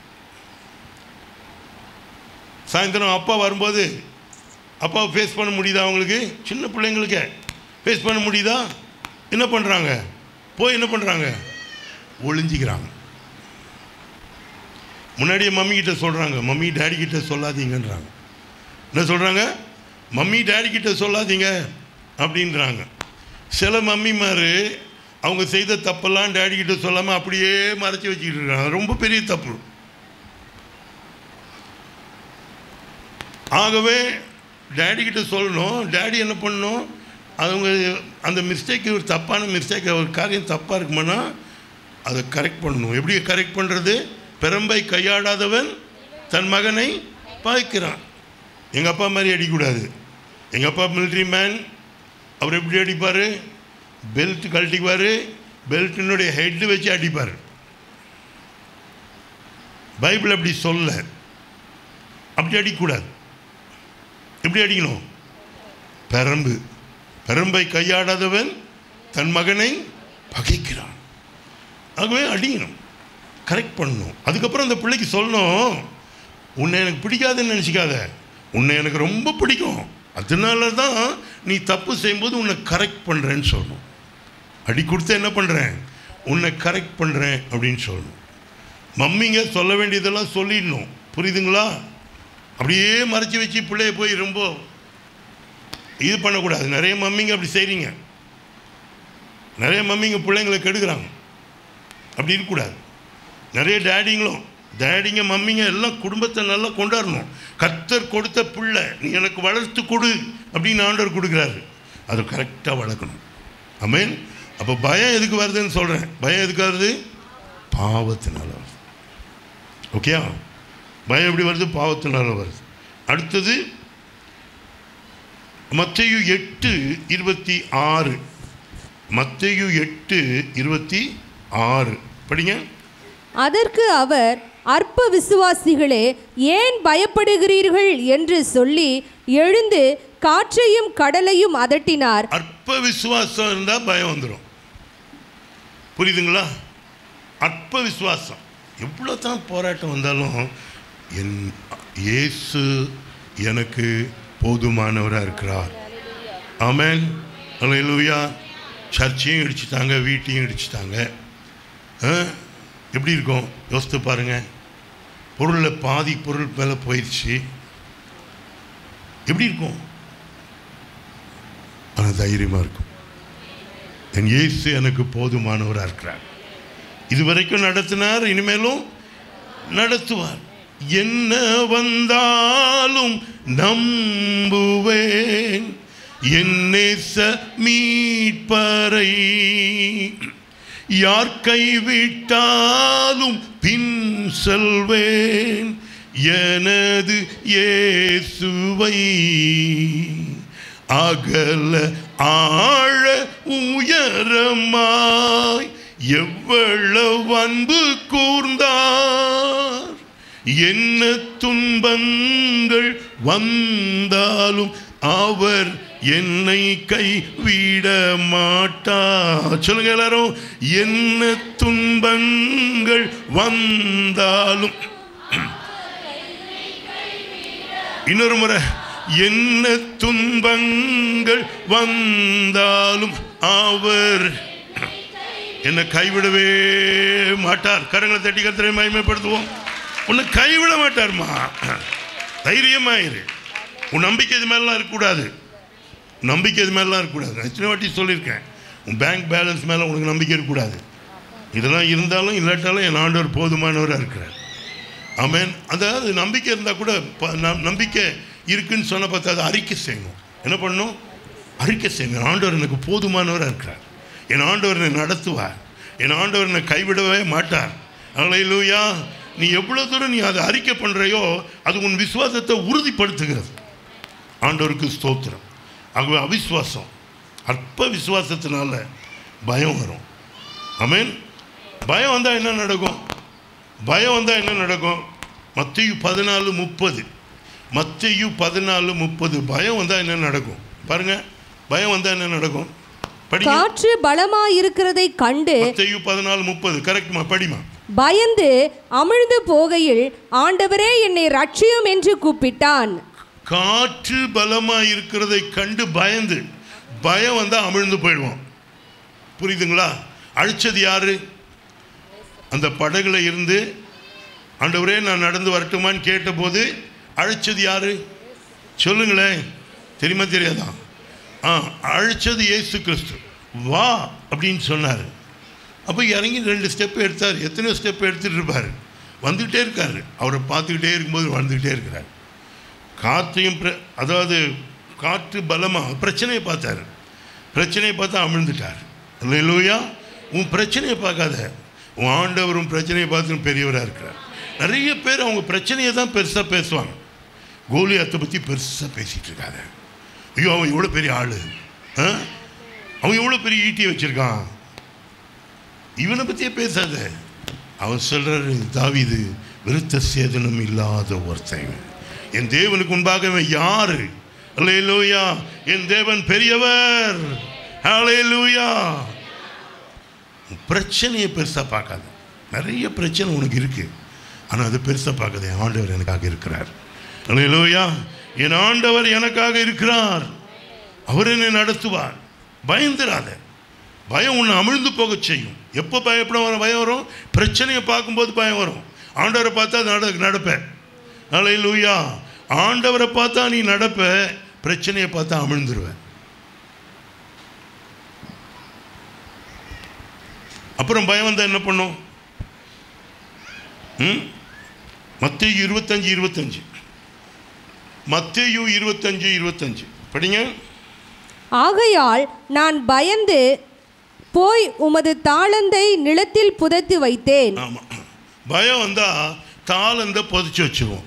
சாயந்தரம் அப்பா வரும்போது அப்பாவை ஃபேஸ் பண்ண முடியுதா அவங்களுக்கு சின்ன பிள்ளைங்களுக்கு ஃபேஸ் பண்ண முடியுதா என்ன பண்ணுறாங்க போய் என்ன பண்ணுறாங்க ஒளிஞ்சிக்கிறாங்க முன்னாடியே மம்மி கிட்ட சொல்கிறாங்க மம்மி டேடி கிட்ட சொல்லாதீங்கன்றாங்க என்ன சொல்கிறாங்க மம்மி டேடி கிட்ட சொல்லாதீங்க அப்படின்றாங்க சில மம்மிமார் அவங்க செய்த தப்பெல்லாம் டேடி கிட்ட சொல்லாமல் அப்படியே மறைச்சி வச்சுக்கிட்டு இருக்காங்க ரொம்ப பெரிய தப்பு ஆகவே டேடி கிட்ட சொல்லணும் டேடி என்ன பண்ணணும் அவங்க அந்த மிஸ்டேக் ஒரு தப்பான மிஸ்டேக் ஒரு காரியம் தப்பாக இருக்குமானா அதை கரெக்ட் பண்ணணும் எப்படி கரெக்ட் பண்ணுறது பெரம்பை கையாடாதவன் தன் மகனை பாய்க்கிறான் எங்கள் அப்பா மாதிரி அடிக்கக்கூடாது எங்கள் அப்பா மிலிட்ரி மேன் அவர் எப்படி அடிப்பார் பெல்ட் கழட்டிக்குவார் பெல்ட்டினுடைய ஹெட்டு வச்சு அடிப்பார் பைபிள் அப்படி சொல்ல அப்படி அடிக்கக்கூடாது எப்படி அடிக்கணும் பெரம்பு பெரம்பை கையாடாதவன் தன் மகனை பகைக்கிறான் ஆகவே அடிக்கணும் கரெக்ட் பண்ணணும் அதுக்கப்புறம் அந்த பிள்ளைக்கு சொல்லணும் உன்னை எனக்கு பிடிக்காதுன்னு நினச்சிக்காத உன்னை எனக்கு ரொம்ப பிடிக்கும் அதனால தான் நீ தப்பு செய்யும்போது உன்னை கரெக்ட் பண்ணுறேன்னு சொல்லணும் அடி கொடுத்து என்ன பண்ணுறேன் உன்னை கரெக்ட் பண்ணுறேன் அப்படின்னு சொல்லணும் மம்மிங்க சொல்ல வேண்டியதெல்லாம் சொல்லிடணும் புரியுதுங்களா அப்படியே மறைச்சி வச்சு பிள்ளைய போய் ரொம்ப இது பண்ணக்கூடாது நிறைய மம்மிங்க அப்படி செய்கிறீங்க நிறைய மம்மிங்க பிள்ளைங்களை கெடுக்குறாங்க அப்படி இருக்கக்கூடாது நிறைய டேடிங்களும் டேடிங்க மம்மிங்க எல்லாம் குடும்பத்தை நல்லா கொண்டாடணும் கர்த்தர் கொடுத்த பிள்ளை நீ எனக்கு வளர்த்து கொடு அப்படின்னு ஆண்டவர் கொடுக்குறாரு அதை கரெக்டாக வளர்க்கணும் அமேன் அப்போ பயம் எதுக்கு வருதுன்னு சொல்கிறேன் பயம் எதுக்கு வருது பாவத்தினால வருது ஓகேயா பயம் எப்படி வருது பாவத்தினால வருது அடுத்தது மத்தேயு எட்டு இருபத்தி ஆறு மத்தேயு எட்டு இருபத்தி ஆறு படிங்க அதற்கு அவர் அற்ப விசுவாசிகளே ஏன் பயப்படுகிறீர்கள் என்று சொல்லி எழுந்து காற்றையும் கடலையும் அதட்டினார் அற்ப விசுவாசம் இருந்தால் பயம் வந்துடும் புரியுதுங்களா அற்ப விசுவாசம் எவ்வளோ தான் போராட்டம் வந்தாலும் என் இயேசு எனக்கு போதுமானவராக இருக்கிறார் ஆமென் அல்லேலூயா சர்ச்சையும் இடிச்சிட்டாங்க வீட்டையும் இடிச்சிட்டாங்க ஆ? எப்படி இருக்கும் யோசித்து பாருங்கள் பொருளில் பாதி பொருள் மேலே போயிடுச்சு எப்படி இருக்கும் ஆனால் தைரியமாக இருக்கும் என் இயேசு எனக்கு போதுமானவராக இருக்கிறார் இதுவரைக்கும் நடத்தினார் இனிமேலும் நடத்துவார் என்ன வந்தாலும் நம்புவேன் என் நேச மீட்பரை யார் கைவிட்டாலும் பின் செல்வேன் எனது இயேசுவை அகல ஆழ உயரமாய் எவ்வளவு அன்பு கூர்ந்தார் என்ன துன்பங்கள் வந்தாலும் அவர் என்னை கைவிட மாட்டார் சொல்லுங்க எல்லாரும் என்ன துன்பங்கள் வந்தாலும் இன்னொரு முறை என்ன துன்பங்கள் வந்தாலும் அவர் என்னை கைவிடவே மாட்டார் கரங்களை தட்டி கத்திரை மகிமைப்படுத்துவோம் உன்னை கைவிட மாட்டார்மா தைரியமாயிரு உன் நம்பிக்கை இது மேலாம் இருக்கக்கூடாது நம்பிக்கை இது மேலாம் இருக்கக்கூடாது நான் எத்தனை வாட்டி சொல்லியிருக்கேன் உன் பேங்க் பேலன்ஸ் மேலே உனக்கு நம்பிக்கை இருக்கக்கூடாது இதெல்லாம் இருந்தாலும் இல்லாட்டாலும் என் ஆண்டவர் போதுமானவராக இருக்கிறார் ஆமென் அதாவது நம்பிக்கை இருந்தால் கூட ப- நம்- நம்பிக்கை இருக்குன்னு சொன்ன பார்த்தா அதை அறிக்கை செய்யணும் என்ன பண்ணணும் அறிக்கை செய்யணும் என் ஆண்டவர் எனக்கு போதுமானவராக இருக்கிறார் என் ஆண்டவர் என்னை நடத்துவார் என் ஆண்டவர் என்னை கைவிடவே மாட்டார் அல்லேலூயா நீ எவ்வளோ தூரம் நீ அதை அறிக்கை பண்ணுறையோ அது உன் விசுவாசத்தை உறுதிப்படுத்துகிறது ஆண்டவருக்கு ஸ்தோத்திரம் ஆகவே அவிசுவாசம் அற்ப விசுவாசத்தினால பயம் வரும் ஆமென் பயம் வந்தால் என்ன நடக்கும் பயம் வந்தால் என்ன நடக்கும் மத்தியு பதினாலு முப்பது மத்தியு பதினாலு முப்பது பயம் வந்தால் என்ன நடக்கும் பாருங்க பயம் வந்தால் என்ன நடக்கும் படிங்க காற்று பலமாயிருக்கிறதை கண்டு மத்தியு பதினாலு முப்பது கரெக்ட்மா படிமா பயந்து அமிழ்ந்து போகையில் ஆண்டவரே என்னை ரட்சியும் என்று கூப்பிட்டான் காற்று பலமா இருக்கிறதை கண்டு பயந்து பயம் வந்தா அமிழ்ந்து போயிடுவோம் புரியுதுங்களா அழிச்சது யாரு அந்த படகுல இருந்து ஆண்டவரே நான் நடந்து வரட்டுமான்னு கேட்டபோது அழிச்சது யாரு சொல்லுங்களேன் தெரியுமா தெரியாதா ஆ அழிச்சது இயேசு கிறிஸ்து வா அப்படின்னு சொன்னார் அப்போ இறங்கி ரெண்டு ஸ்டெப் எடுத்தார் எத்தனையோ ஸ்டெப் எடுத்துட்டு இருப்பார் வந்துக்கிட்டே இருக்காரு அவரை பார்த்துக்கிட்டே இருக்கும்போது வந்துக்கிட்டே இருக்கிறார் காற்றையும் பிர- அதாவது காற்று பலமாக பிரச்சனையை பார்த்தாரு பிரச்சனையை பார்த்தா அமிழ்ந்துட்டார் இல்லையா உன் பிரச்சனையை பார்க்காத உன் ஆண்டவர் உன் பிரச்சனையை பார்த்து பெரியவராக இருக்கிறார் நிறைய பேர் அவங்க பிரச்சனையை தான் பெருசாக பேசுவாங்க கோலியாத்தை பற்றி பெருசாக பேசிகிட்டு இருக்காங்க ஐயோ அவன் எவ்வளோ பெரிய ஆள் அவன் எவ்வளோ பெரிய ஈட்டியை வச்சுருக்கான் இவனை பற்றியே பேசாத அவன் சொல்றாரு தாவீது விருத்த சேதனம் இல்லாத ஒருத்தன் என் தேவனுக்கு முன்பாக இவன் யாரு அல்லேலூயா என் தேவன் பெரியவர் அல்லேலூயா பிரச்சனையை பெருசா பார்க்காத நிறைய பிரச்சனை உனக்கு இருக்கு ஆனா அது பெருசா பார்க்காத என் ஆண்டவர் எனக்காக இருக்கிறார் அல்லேலூயா என் ஆண்டவர் எனக்காக இருக்கிறார் அவர் என்னை நடத்துவார் பயந்துராத பயம் உன்னை அமிழ்ந்து போகச் செய்யும் எப்போ பயப்பட வர பயம் வரும் பிரச்சனையை பார்க்கும்போது பயம் வரும் ஆண்டவரை பார்த்தா நட நடப்ப அலையிலூயா ஆண்டவரை பார்த்தா நீ நடப்ப பிரச்சனையை பார்த்தா அமிழ்ந்துருவ அப்புறம் பயம் வந்தால் என்ன பண்ணும் ம் மத்திய இருபத்தஞ்சு இருபத்தஞ்சு மத்தியு இருபத்தஞ்சு இருபத்தஞ்சு படிங்க ஆகையால் நான் பயந்து போய் உமது தாளந்தை நிலத்தில் புதைத்து வைத்தேன் ஆமாம் பயம் வந்தால் தாளந்த புதைச்சி வச்சுருவோம்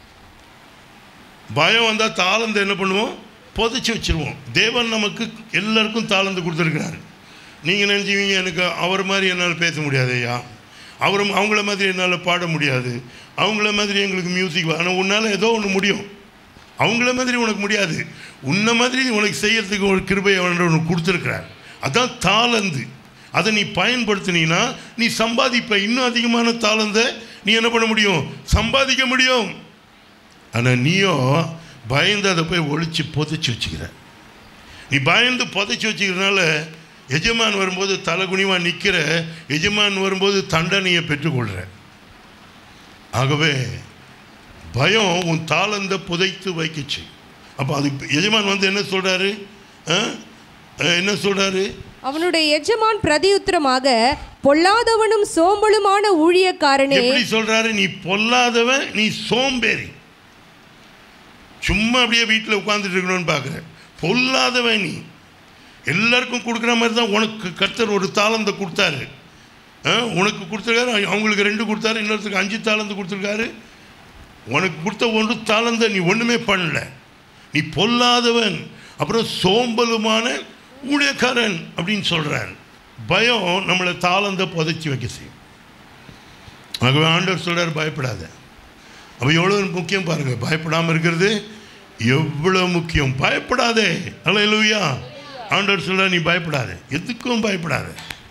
பயம் வந்தால் தாளந்த என்ன பண்ணுவோம் புதைச்சி வச்சிருவோம் தேவன் நமக்கு எல்லாருக்கும் தாளந்து கொடுத்துருக்கிறாரு நீங்கள் நினச்சிவீங்க எனக்கு அவர் மாதிரி என்னால் பேச முடியாது ஐயா அவரும் அவங்கள மாதிரி என்னால் பாட முடியாது அவங்கள மாதிரி எங்களுக்கு மியூசிக் ஆனால் உன்னால் ஏதோ ஒன்று முடியும் அவங்கள மாதிரி உனக்கு முடியாது உன்ன மாதிரி உனக்கு செய்யறதுக்கு ஒரு கிருபை அவன் உனக்கு கொடுத்துருக்கிறார் அதான் தாளந்து அதை நீ பயன்படுத்தினீன்னா நீ சம்பாதிப்ப இன்னும் அதிகமான தாளந்தை நீ என்ன பண்ண முடியும் சம்பாதிக்க முடியும் ஆனால் நீயோ பயந்து அதை போய் ஒழிச்சு புதைச்சி வச்சுக்கிற நீ பயந்து புதைச்சி வச்சுக்கிறதுனால எஜமான் வரும்போது தலைகுனிவாக நிற்கிற எஜமான் வரும்போது தண்டனையை பெற்றுக்கொள்கிற ஆகவே பயம் உன் தாளந்த புதைத்து வைக்கச்சு அப்போ அது எஜமான் வந்து என்ன சொல்கிறாரு என்ன சொல்கிறாரு அவனுடைய எஜமான் பிரதியுத்தரமாக பொல்லாதவனும் சோம்பலுமான ஊழியக்காரனே எப்படி சொல்கிறாரு நீ பொல்லாதவன் நீ சோம்பேறி சும்மா அப்படியே வீட்டில் உட்காந்துட்டு இருக்கணும்னு பார்க்குறேன் பொல்லாதவன் நீ எல்லாருக்கும் கொடுக்குற மாதிரி தான் உனக்கு கர்த்தர் ஒரு தாளந்தை கொடுத்தாரு ஆ, உனக்கு கொடுத்துருக்காரு அவங்களுக்கு ரெண்டு கொடுத்தாரு இன்னொருத்தருக்கு அஞ்சு தாளந்து கொடுத்துருக்காரு உனக்கு கொடுத்த ஒன்று தாளந்த நீ ஒன்றுமே பண்ணல நீ பொல்லாதவன் அப்புறம் சோம்பலுமான ஊழியக்காரன் அப்படின்னு சொல்கிறார் பயம் நம்மளை தாளந்த புதைச்சி வைக்க செய்யும் ஆகவே ஆண்டவர் சொல்றார் பயப்படாத அப்போ எவ்வளோ முக்கியம் பாருங்க பயப்படாமல் இருக்கிறது எவ்வளோ முக்கியம் பயப்படாதே அல்ல லூயா ஆண்டவர் சொல்றார் நீ பயப்படாத எதுக்கும் பயப்படாத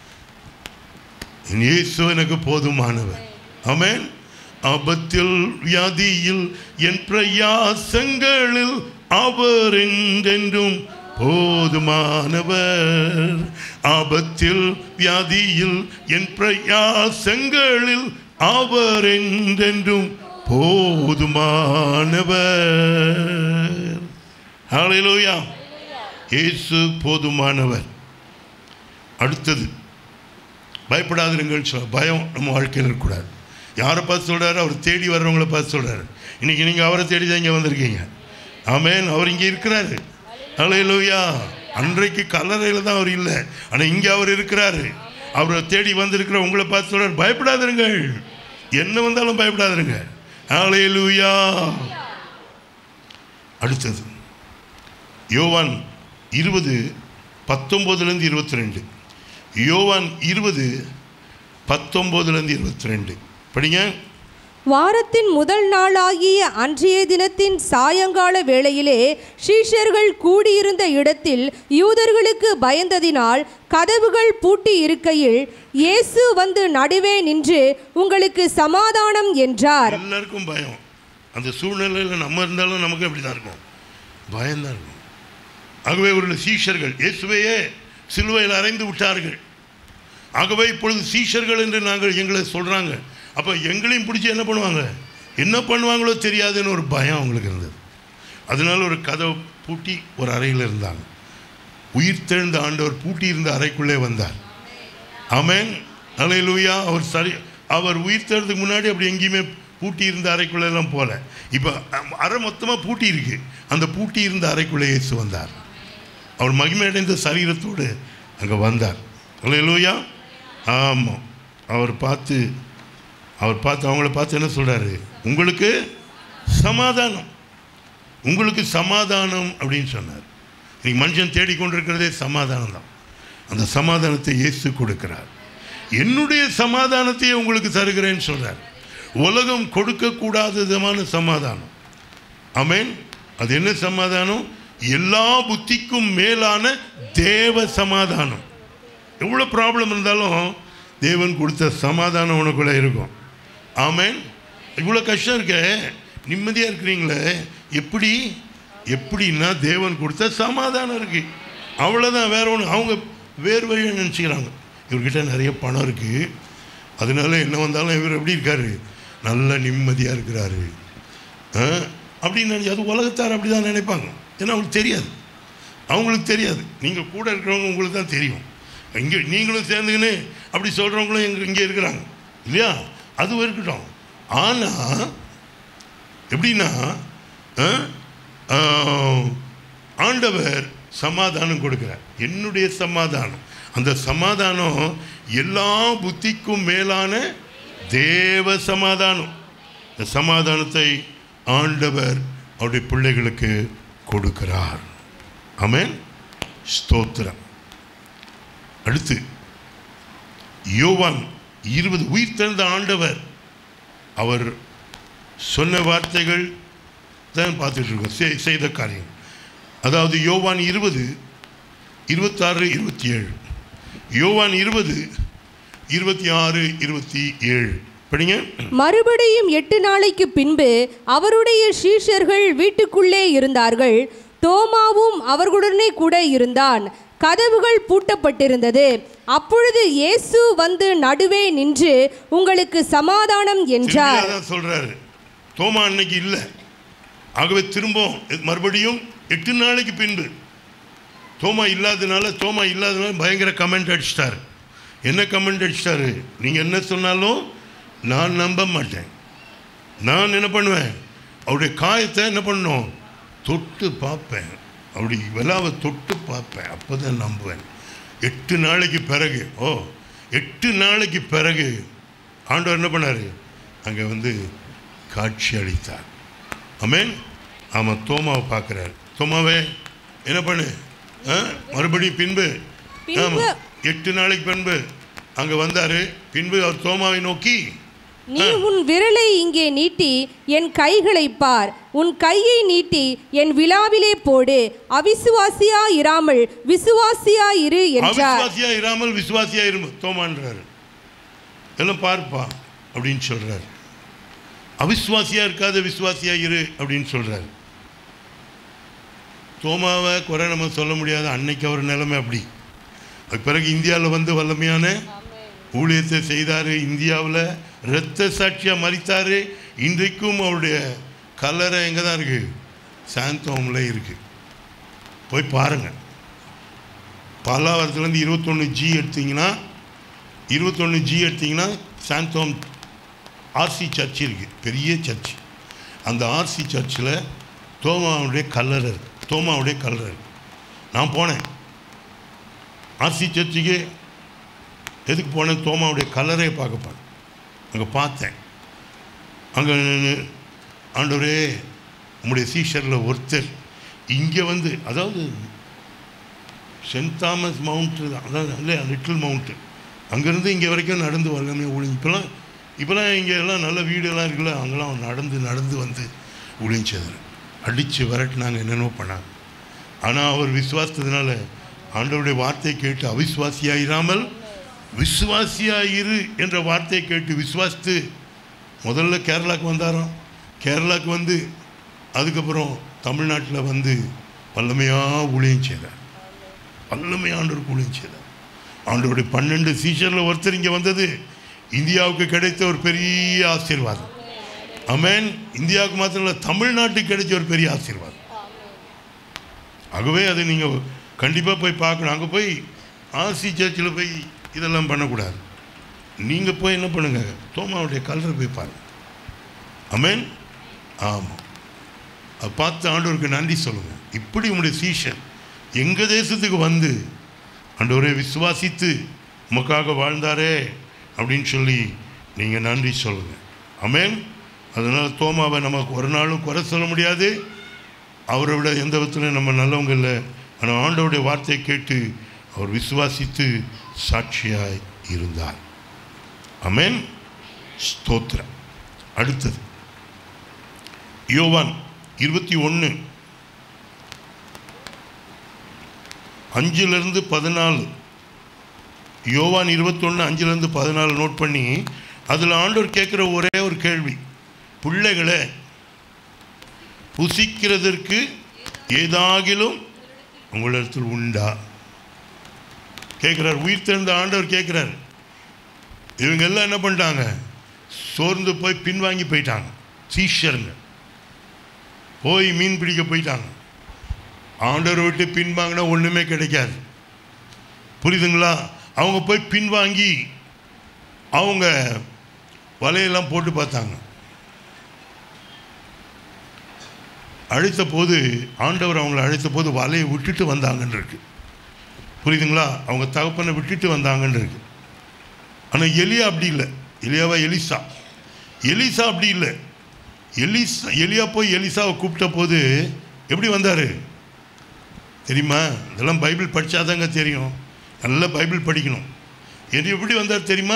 என் இயேசு எனக்கு போதுமானவர் ஆமென் ஆபத்தில் வியாதியில் என் பிரயாசங்களில் அவர் என்றென்றும் போதுமானவர் ஆபத்தில் வியாதியில் என் பிரயாசங்களில் அவர் என்றென்றும் போதுமானவர் ஹalleluya இயேசு போதுமானவர் அடுத்தது பயப்படாதிருங்கள் சொல் பயம் நம்ம வாழ்க்கையில் இருக்கக்கூடாது யாரை பார்த்து சொல்கிறாரு அவர் தேடி வர்றவங்கள பார்த்து சொல்கிறாரு இன்றைக்கி நீங்கள் அவரை தேடி தான் இங்கே வந்திருக்கீங்க ஆமென் அவர் இங்கே இருக்கிறாரு ஹalleluya அன்றைக்கு கல்லறையில் தான் அவர் இல்லை ஆனால் இங்கே அவர் இருக்கிறாரு அவரை தேடி வந்திருக்கிற உங்களை பார்த்து சொல்கிறார் பயப்படாதிருங்கள் என்ன வந்தாலும் பயப்படாதிருங்க ஹalleluya அடுத்தது யோவான் இருபது பத்தொம்போதுலேருந்து இருபத்தி ரெண்டு யோவான் இருபது பத்தொம்போதுலேருந்து இருபத்தி ரெண்டு படிங்க வாரத்தின் முதல் நாளாகிய அன்றைய தினத்தின் சாயங்கால வேளையிலே சீஷர்கள் கூடியிருந்த இடத்தில் யூதர்களுக்கு பயந்ததினால் கதவுகள் பூட்டி இருக்கையில் இயேசு வந்து நடுவே நின்று உங்களுக்கு சமாதானம் என்றார் எல்லாருக்கும் பயம் அந்த சூழ்நிலையில் நம்ம இருந்தாலும் நமக்கு அப்படி தான் இருக்கும் பயம்தான் இருக்கும் ஆகவே ஒரு சீஷர்கள் இயேசுவையே சிலுவையில் அறைந்து விட்டார்கள் ஆகவே இப்பொழுது சீஷர்கள் என்று நாங்கள் எங்களை சொல்கிறாங்க அப்போ எங்களையும் பிடிச்சி என்ன பண்ணுவாங்க என்ன பண்ணுவாங்களோ தெரியாதுன்னு ஒரு பயம் அவங்களுக்கு இருந்தது அதனால ஒரு கதவை பூட்டி ஒரு அறையில் இருந்தாங்க உயிர் தெழுந்த ஆண்டவர் பூட்டி இருந்த அறைக்குள்ளே வந்தார் ஆமென் அலையிலூயா அவர் சரி அவர் உயிர் தரதுக்கு முன்னாடி அப்படி எங்கேயுமே பூட்டி இருந்த அறைக்குள்ளே எல்லாம் போல இப்போ அம், அறை மொத்தமாக பூட்டி இருக்கு அந்த பூட்டி இருந்த அறைக்குள்ளே இயேசு வந்தார் அவர் மகிமையடைந்த சரீரத்தோடு அங்கே வந்தார் அலையிலூயா ஆமாம் அவர் பார்த்து அவர் பார்த்து அவங்கள பார்த்து என்ன சொல்கிறாரு உங்களுக்கு சமாதானம் உங்களுக்கு சமாதானம் அப்படின்னு சொன்னார் இன்னைக்கு மனுஷன் தேடிக்கொண்டிருக்கிறதே சமாதானம் தான் அந்த சமாதானத்தை இயேசு கொடுக்கிறார் என்னுடைய சமாதானத்தையே உங்களுக்கு தருகிறேன்னு சொல்றார் உலகம் கொடுக்கக்கூடாத விதமான சமாதானம் ஆமென் அது என்ன சமாதானம் எல்லா புத்திக்கும் மேலான தேவ சமாதானம் எவ்வளோ ப்ராப்ளம் இருந்தாலும் தேவன் கொடுத்த சமாதானம் உனக்குள்ளே இருக்கும் ஆமென் இவ்வளோ கஷ்டம் இருக்க நிம்மதியாக இருக்கிறீங்களே எப்படி எப்படின்னா தேவன் கொடுத்த சமாதானம் இருக்கு அவ்வளோதான் வேற ஒன்று அவங்க வேறு வழியை நினச்சிக்கிறாங்க இவர்கிட்ட நிறைய பணம் இருக்குது அதனால என்ன வந்தாலும் இவர் எப்படி இருக்காரு நல்ல நிம்மதியாக இருக்கிறாரு ஆ? அப்படின்னு நினைச்சு அது உலகத்தார் அப்படி தான் நினைப்பாங்க ஏன்னா அவங்களுக்கு தெரியாது அவங்களுக்கு தெரியாது நீங்கள் கூட இருக்கிறவங்க உங்களுக்கு தான் தெரியும் இங்கே நீங்களும் சேர்ந்துக்கின்னு அப்படி சொல்கிறவங்களும் எங்க இங்கே இருக்கிறாங்க இல்லையா அது இருக்கட்டும் ஆனால் எப்படின்னா ஆ? ஆ, ஆண்டவர் சமாதானம் கொடுக்கிறார் என்னுடைய சமாதானம் அந்த சமாதானம் எல்லா புத்திக்கும் மேலான தேவ சமாதானம் இந்த சமாதானத்தை ஆண்டவர் அவருடைய பிள்ளைகளுக்கு கொடுக்கிறார் ஆமென் ஸ்தோத்திரம் அடுத்து யோவான் இருபது உயிர் திறந்த ஆண்டவர் அவர் சொன்ன வார்த்தைகள் தான் பார்த்துட்டு இருக்கோம் செய்- செய்த காரியம் அதாவது யோவான் இருபது இருபத்தாறு இருபத்தி ஏழு யோவான் இருபது இருபத்தி ஆறு இருபத்தி ஏழு படிங்க மறுபடியும் எட்டு நாளைக்கு பின்பு அவருடைய சீஷர்கள் வீட்டுக்குள்ளே இருந்தார்கள் தோமாவும் அவர்களுடனே கூட இருந்தான் கதவுகள் பூட்டப்பட்டிருந்தது அப்பொழுது இயேசு வந்து நடுவே நின்று உங்களுக்கு சமாதானம் என்றார் திரும்பி அதான் சொல்றாரு தோமா அன்னைக்கு இல்லை ஆகவே திரும்பவும் மறுபடியும் எட்டு நாளைக்கு பின்பு தோமா இல்லாதனால தோமா இல்லாதனால பயங்கர கமெண்ட் அடிச்சிட்டாரு என்ன கமெண்ட் அடிச்சிட்டாரு நீங்கள் என்ன சொன்னாலும் நான் நம்ப மாட்டேன் நான் என்ன பண்ணுவேன் அவருடைய காயத்தை என்ன பண்ணணும் தொட்டு பார்ப்பேன் அப்படி விழாவை தொட்டு பார்ப்பேன் அப்போ தான் நம்புவேன் எட்டு நாளைக்கு பிறகு ஓ எட்டு நாளைக்கு பிறகு ஆண்டவர் என்ன பண்ணார் அங்கே வந்து காட்சி அளித்தார் ஆமென் ஆமாம் தோமாவை பார்க்குறாரு தோமாவே என்ன பண்ணு ஆ மறுபடியும் பின்பு பின்பு- ஆமாம் எட்டு நாளைக்கு பின்பு அங்கே வந்தார் பின்பு அவர் தோமாவை நோக்கி நீ உன் விரலை இங்கே நீட்டி என் கைகளை பார் உன் கையை நீட்டி என் விழாவிலே போடு அவிசுவாசியா இராமல் விசுவாசியா இரு என்றார் அவிசுவாசியா இராமல் விசுவாசியா இரு தோமான்றாரு எல்லாம் பார்ப்பா அப்படின்னு சொல்றாரு அவிசுவாசியா இருக்காத விசுவாசியா இரு அப்படின்னு சொல்றாரு தோமாவை குறை நம்ம சொல்ல முடியாது அன்னைக்கு அவர் நிலைமை அப்படி அதுக்கு பிறகு இந்தியாவில் வந்து வல்லமையான ஊழியத்தை செய்தார் இந்தியாவில் இரத்த சாட்சியாக மறித்தார் இன்றைக்கும் அவருடைய கல்லறை எங்கே தான் இருக்குது சாந்தோமில் இருக்குது போய் பாருங்கள் பல்லாவரத்துலேருந்து இருபத்தொன்று ஜி எடுத்தீங்கன்னா இருபத்தொன்று ஜி எடுத்தீங்கன்னா சாந்தோம் ஆர்சி சர்ச் இருக்குது பெரிய சர்ச் அந்த ஆர்சி சர்ச்சில் தோமாவுடைய கல்லறை இருக்கு தோமாவுடைய கல்லறை இருக்கு நான் போனேன் ஆர்சி சர்ச்சுக்கு எதுக்கு போனேன் தோமாவுடைய கல்லறையை பார்க்க போனேன் அங்கே பார்த்தேன் அங்கே ஆண்டவரே உம்முடைய சீஷரில் ஒருத்தர் இங்கே வந்து அதாவது சென்ட் தாமஸ் மவுண்ட் தான் அதான் இல்லை லிட்டில் மவுண்ட்டு அங்கேருந்து இங்கே வரைக்கும் நடந்து வரலாமே ஊழியம் இப்போலாம் இப்போலாம் இங்கே எல்லாம் நல்ல வீடெல்லாம் இருக்குல்ல அங்கெல்லாம் நடந்து நடந்து வந்து ஊழியச்சது அடித்து விரட்டினாங்க என்னென்னோ பண்ணாங்க ஆனால் அவர் விசுவாசத்தினால ஆண்டவருடைய வார்த்தையை கேட்டு அவிசுவாசியாயிராமல் விசுவாசியாயிரு என்ற வார்த்தையை கேட்டு விசுவாசித்து முதல்ல கேரளாக்கு வந்தாராம் கேரளாக்கு வந்து அதுக்கப்புறம் தமிழ்நாட்டில் வந்து வல்லமையாக ஊழியம் செய்தார் வல்லமை ஆண்டவருக்கு ஊழியம் செய்தார் ஆண்டவருடைய பன்னெண்டு சீசரில் ஒருத்தர் இங்கே வந்தது இந்தியாவுக்கு கிடைத்த ஒரு பெரிய ஆசீர்வாதம் அமேன் இந்தியாவுக்கு மாத்திரம் இல்லை தமிழ்நாட்டுக்கு கிடைச்ச ஒரு பெரிய ஆசீர்வாதம் ஆகவே அதை நீங்கள் கண்டிப்பாக போய் பார்க்கணும் அங்கே போய் ஆசி சர்ச்சில் போய் இதெல்லாம் பண்ணக்கூடாது நீங்கள் போய் என்ன பண்ணுங்க தோமாவுடைய கலரை போய் பாருங்க அமேன் ஆமாம் அதை பார்த்து ஆண்டவருக்கு நன்றி சொல்லுங்கள் இப்படி உங்களுடைய சீஷன் எங்கள் தேசத்துக்கு வந்து ஆண்டவரை விசுவாசித்து உமக்காக வாழ்ந்தாரே அப்படின்னு சொல்லி நீங்கள் நன்றி சொல்லுங்கள் அமேன் அதனால் தோமாவை நமக்கு ஒரு நாளும் குறை சொல்ல முடியாது அவரை விட எந்த விதத்திலும் நம்ம நல்லவங்க இல்லை ஆனால் ஆண்டவருடைய வார்த்தையை கேட்டு அவர் விசுவாசித்து சாட்சியாய் இருந்தார் அமேன் ஸ்தோத்திரம் அடுத்தது யோவான் இருபத்தி ஒன்று அஞ்சிலிருந்து பதினாலு யோவான் இருபத்தொன்று அஞ்சிலிருந்து பதினாலு நோட் பண்ணி அதில் ஆண்டவர் கேட்குற ஒரே ஒரு கேள்வி பிள்ளைகளை புசிக்கிறதற்கு ஏதாகிலும் உங்களிடத்தில் உண்டா கேட்குறார் உயிர் தெழுந்த ஆண்டவர் கேட்குறார் இவங்க எல்லாம் என்ன பண்ணிட்டாங்க சோர்ந்து போய் பின்வாங்கி போயிட்டாங்க சீஷருங்க போய் மீன் பிடிக்க போயிட்டாங்க ஆண்டவர் விட்டு பின்வாங்கினா ஒன்றுமே கிடைக்காது புரியுதுங்களா அவங்க போய் பின்வாங்கி அவங்க வலையெல்லாம் போட்டு பார்த்தாங்க அழைத்த போது ஆண்டவர் அவங்கள அழைத்த போது வலையை விட்டுட்டு வந்தாங்கன்னு இருக்கு புரியுதுங்களா அவங்க தகப்பனை விட்டுட்டு வந்தாங்கன்னு இருக்கு ஆனால் எலியா அப்படி இல்லை எலியாவா எலிசா எலிசா அப்படி இல்லை எலிசா எலியா போய் எலிசாவை கூப்பிட்ட போது எப்படி வந்தார் தெரியுமா இதெல்லாம் பைபிள் படித்தாதாங்க தெரியும் நல்ல பைபிள் படிக்கணும் எது எப்படி வந்தார் தெரியுமா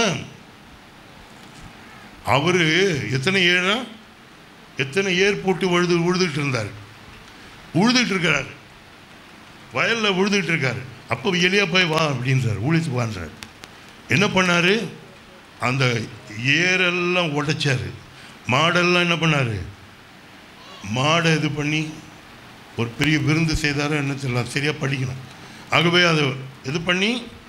அவர் எத்தனை ஏழா எத்தனை ஏர் போட்டு உழுது உழுதுட்டு இருந்தார் உழுதுட்டு இருக்கிறார் வயலில் உழுதுட்டு இருக்காரு அப்போ எலியா போய் வா அப்படின்றார் ஊழித்து வான்றார் என்ன பண்ணார் அந்த ஏரெல்லாம் உடைச்சார் மாடெல்லாம் என்ன பண்ணார் மாடை இது பண்ணி ஒரு பெரிய விருந்து செய்தாரோ என்ன தெரியல சரியாக படிக்கணும் ஆகவே அதை இது பண்ணி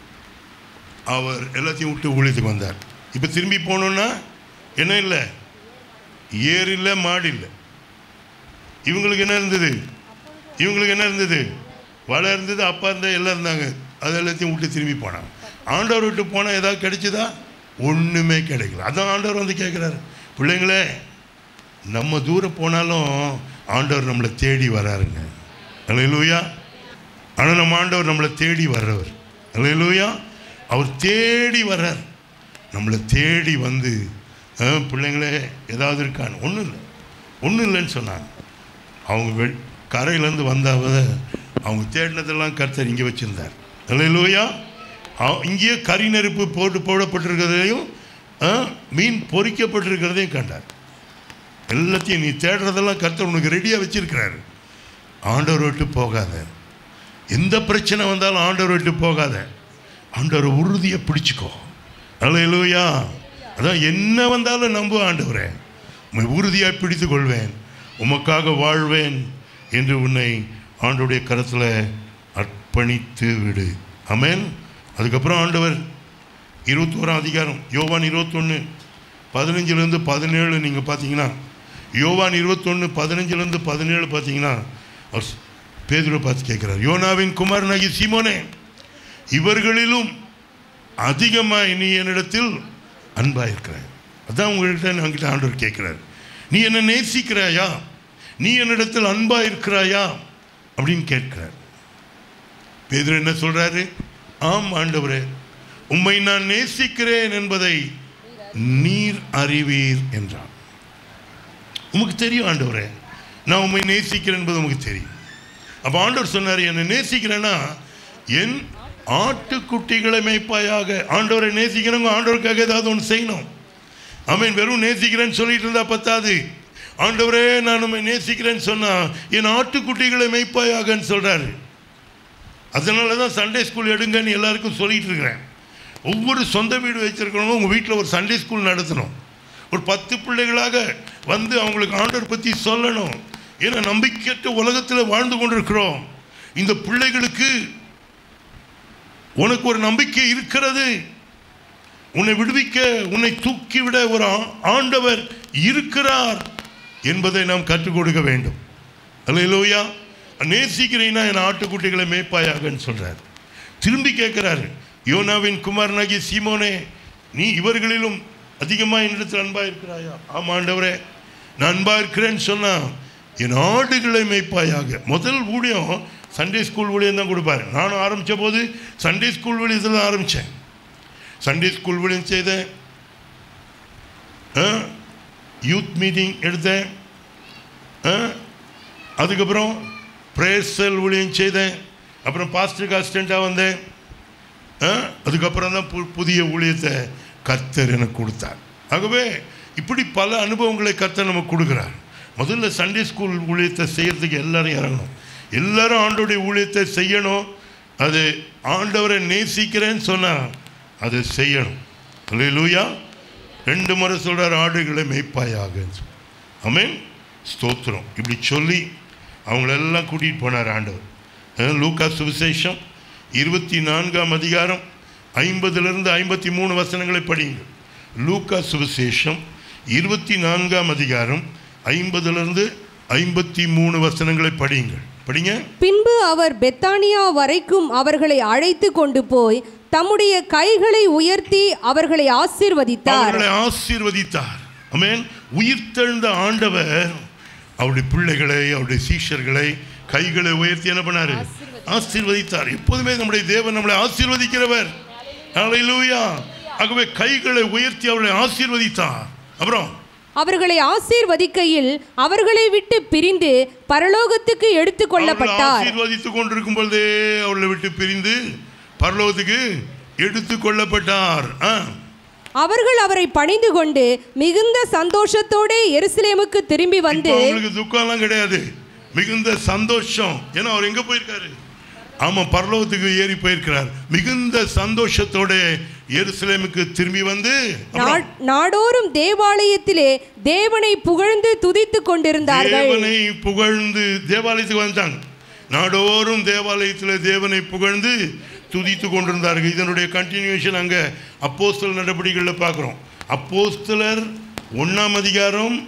அவர் எல்லாத்தையும் விட்டு ஊழியத்துக்கு வந்தார் இப்போ திரும்பி போகணுன்னா என்ன இல்லை ஏர் இல்லை மாடு இல்லை இவங்களுக்கு என்ன இருந்தது இவங்களுக்கு என்ன இருந்தது வலை இருந்தது அப்பா இருந்தா எல்லாம் இருந்தாங்க அது எல்லாத்தையும் விட்டு திரும்பி போனாங்க ஆண்டவர் விட்டு போனால் ஏதாவது கிடைச்சதா ஒன்றுமே கிடைக்கல அதான் ஆண்டவர் வந்து கேட்குறாரு பிள்ளைங்களே நம்ம தூரம் போனாலும் ஆண்டவர் நம்மளை தேடி வராருங்க அல்லையிலூயா ஆனால் நம்ம ஆண்டவர் நம்மளை தேடி வர்றவர் அல்லையிலூயா அவர் தேடி வர்றார் நம்மளை தேடி வந்து "ஆ, பிள்ளைங்களே ஏதாவது இருக்கான்னு ஒன்றும் இல்லை ஒன்றும் இல்லைன்னு சொன்னாங்க அவங்க வெ கரையிலேருந்து வந்தாவ அவங்க தேடினதெல்லாம் கர்த்தர் இங்கே வச்சுருந்தார் அல்லையிலூயா இங்கேயே கறி நெருப்பு போட்டு போடப்பட்டிருக்கிறதையும் ஆ, மீன் பொரிக்கப்பட்டிருக்கிறதையும் கண்டார் எல்லாத்தையும் நீ தேடுறதெல்லாம் கர்த்தர் உனக்கு ரெடியாக வச்சிருக்கிறாரு ஆண்டவர் விட்டு போகாத எந்த பிரச்சனை வந்தாலும் ஆண்டவர் விட்டு போகாத ஆண்டவர் உறுதியை பிடிச்சிக்கோ அல்லையிலூயா அதான் என்ன வந்தாலும் நம்பு ஆண்டவரே உம்மை உறுதியாக பிடித்து கொள்வேன் உமக்காக வாழ்வேன் என்று உன்னை ஆண்டவருடைய கரத்தில் அர்ப்பணித்து விடு ஆமென் அதுக்கப்புறம் ஆண்டவர் இருபத்தோராம் அதிகாரம் யோவான் இருபத்தொன்று பதினஞ்சுலேருந்து பதினேழு நீங்கள் பார்த்தீங்கன்னா யோவான் இருபத்தொன்று பதினஞ்சுலேருந்து பதினேழு பார்த்தீங்கன்னா அவர் பேதுரை பார்த்து கேட்குறார் யோனாவின் குமாரனாகி சீமோனே இவர்களிலும் அதிகமாக நீ என்னிடத்தில் அன்பாக இருக்கிறாய் அதான் உங்கள்கிட்ட என்கிட்ட ஆண்டவர் கேட்குறாரு நீ என்னை நேசிக்கிறாயா நீ என்னிடத்தில் அன்பாக இருக்கிறாயா அப்படின்னு கேட்கிறார் பேதுரு என்ன சொல்றாரு ஆம் ஆண்டவரே உம்மை நான் நேசிக்கிறேன் என்பதை நீர் அறிவீர் என்றான் உமக்கு தெரியும் ஆண்டவரே நான் உம்மை நேசிக்கிறேன் என்பது உமக்கு தெரியும் அப்போ ஆண்டவர் சொன்னார் என்னை நேசிக்கிறேன்னா என் ஆட்டுக்குட்டிகளை மேய்ப்பாயாக ஆண்டவரை நேசிக்கிறவங்க ஆண்டவருக்காக ஏதாவது ஒன்று செய்யணும் அவன் வெறும் நேசிக்கிறேன்னு சொல்லிட்டு இருந்தா பத்தாது ஆண்டவரே நான் உண்மை நேசிக்கிறேன்னு சொன்னா என் ஆட்டுக்குட்டிகளை மேய்ப்பாயாகன்னு சொல்றாரு அதனால தான் சண்டே ஸ்கூல் எடுங்கன்னு எல்லாருக்கும் சொல்லிட்டு இருக்கிறேன் ஒவ்வொரு சொந்த வீடு வச்சிருக்கிறவங்க உங்கள் வீட்டில் ஒரு சண்டே ஸ்கூல் நடத்தணும் ஒரு பத்து பிள்ளைகளாக வந்து அவங்களுக்கு ஆண்டவர் பற்றி சொல்லணும் ஏன்னா நம்பிக்கையற்ற உலகத்தில் வாழ்ந்து கொண்டிருக்கிறோம் இந்த பிள்ளைகளுக்கு உனக்கு ஒரு நம்பிக்கை இருக்கிறது உன்னை விடுவிக்க உன்னை தூக்கிவிட ஒரு ஆ- ஆண்டவர் இருக்கிறார் என்பதை நாம் கற்றுக் கொடுக்க வேண்டும் அல்லையிலோயா நேசிக்கிறீன்னா என் ஆட்டுக்குட்டிகளை மேய்ப்பாயாகன்னு சொல்றார் திரும்பி கேட்கிறாரு யோனாவின் குமாரனாகிய சீமோனே நீ இவர்களிலும் அதிகமாக என்னிடத்தில் அன்பா இருக்கிறாயா ஆமா ஆண்டவரே நான் அன்பா இருக்கிறேன்னு சொன்னா என் ஆடுகளை மேய்ப்பாயாக முதல் ஊழியம் சண்டே ஸ்கூல் ஊழியம் தான் கொடுப்பாரு நானும் ஆரம்பித்த போது சண்டே ஸ்கூல் ஊழியத்தில் தான் ஆரம்பித்தேன் சண்டே ஸ்கூல் ஊழியம் செய்தேன் யூத் மீட்டிங் எடுத்தேன் ஆ, அதுக்கப்புறம் ப்ரேயர் செல் ஊழியம் செய்தேன் அப்புறம் பாஸ்டருக்கு அசிஸ்டண்ட்டாக வந்தேன் ஆ, அதுக்கப்புறம் தான் பு- புதிய ஊழியத்தை கர்த்தர் எனக்கு கொடுத்தார் ஆகவே இப்படி பல அனுபவங்களை கர்த்தர் நமக்கு கொடுக்குறார் முதல்ல சண்டே ஸ்கூல் ஊழியத்தை செய்யறதுக்கு எல்லாரும் இறங்கணும் எல்லாரும் ஆண்டோடைய ஊழியத்தை செய்யணும் அது ஆண்டவரை நேசிக்கிறேன்னு சொன்னால் அதை செய்யணும் லூயா ரெண்டு முறை சொல்கிறார் ஆடுகளை மேய்ப்பாயாக ஆமென் ஸ்தோத்திரம் இப்படி சொல்லி அவங்களெல்லாம் கூட்டிகிட்டு போனார் ஆண்டவர் அஹ் லூக்கா சுவிசேஷம் இருபத்தி நான்காம் அதிகாரம் ஐம்பதுலேருந்து ஐம்பத்தி மூணு வசனங்களை படியுங்கள் லூக்கா சுவிசேஷம் இருபத்தி நான்காம் அதிகாரம் ஐம்பதுலேருந்து ஐம்பத்தி மூணு வசனங்களை படியுங்கள் படிங்க பின்பு அவர் பெத்தானியா வரைக்கும் அவர்களை அழைத்து கொண்டு போய் தம்முடைய கைகளை உயர்த்தி அவர்களை ஆசீர்வதித்தார் அவர்களை ஆசீர்வதித்தார் ஆமென் உயிர்த்தெழுந்த ஆண்டவர் அவருடைய பிள்ளைகளை அவருடைய சீஷர்களை கைகளை உயர்த்தி என்ன பண்ணாரு ஆசீர்வதித்தார் எப்போதுமே நம்முடைய தேவன் நம்மளை ஆசீர்வதிக்கிறவர் ஹalleluya ஆகவே கைகளை உயர்த்தி அவர்களை ஆசீர்வதித்தார் அப்புறம் அவர்களை ஆசீர்வதிக்கையில் அவர்களை விட்டு பிரிந்து பரலோகத்துக்கு எடுத்துக் அவர்களை கொள்ளப்பட்டார் ஆசீர்வதித்துக் கொண்டிருக்கும் பொழுதே அவர்களை விட்டு பிரிந்து பரலோகத்துக்கு எடுத்து கொள்ளப்பட்டார் ஆ. அவர்கள் அவரை பணிந்து கொண்டு மிகுந்த சந்தோஷத்தோடே எருசலேமுக்கு திரும்பி வந்து இப்போ அவங்களுக்கு துக்கம்லாம் கிடையாது மிகுந்த சந்தோஷம் ஏன்னா அவர் எங்க போயிருக்காரு ஆமா பரலோகத்துக்கு ஏறி போயிருக்கிறார் மிகுந்த சந்தோஷத்தோட எருசலேமுக்கு திரும்பி வந்து அப்புறம் நா- நாடோறும் தேவாலயத்திலே தேவனை புகழ்ந்து துதித்துக் கொண்டிருந்தார்கள் தேவனை புகழ்ந்து தேவாலயத்துக்கு வந்தாங்க நாடோறும் தேவாலயத்தில் தேவனை புகழ்ந்து துதித்து கொண்டிருந்தார்கள் இதனுடைய கண்டினியூஷன் அங்கே அப்போஸ்தலர் நடவடிக்கைகளில் பார்க்குறோம் அப்போஸ்தலர் ஒன்றாம் அதிகாரம்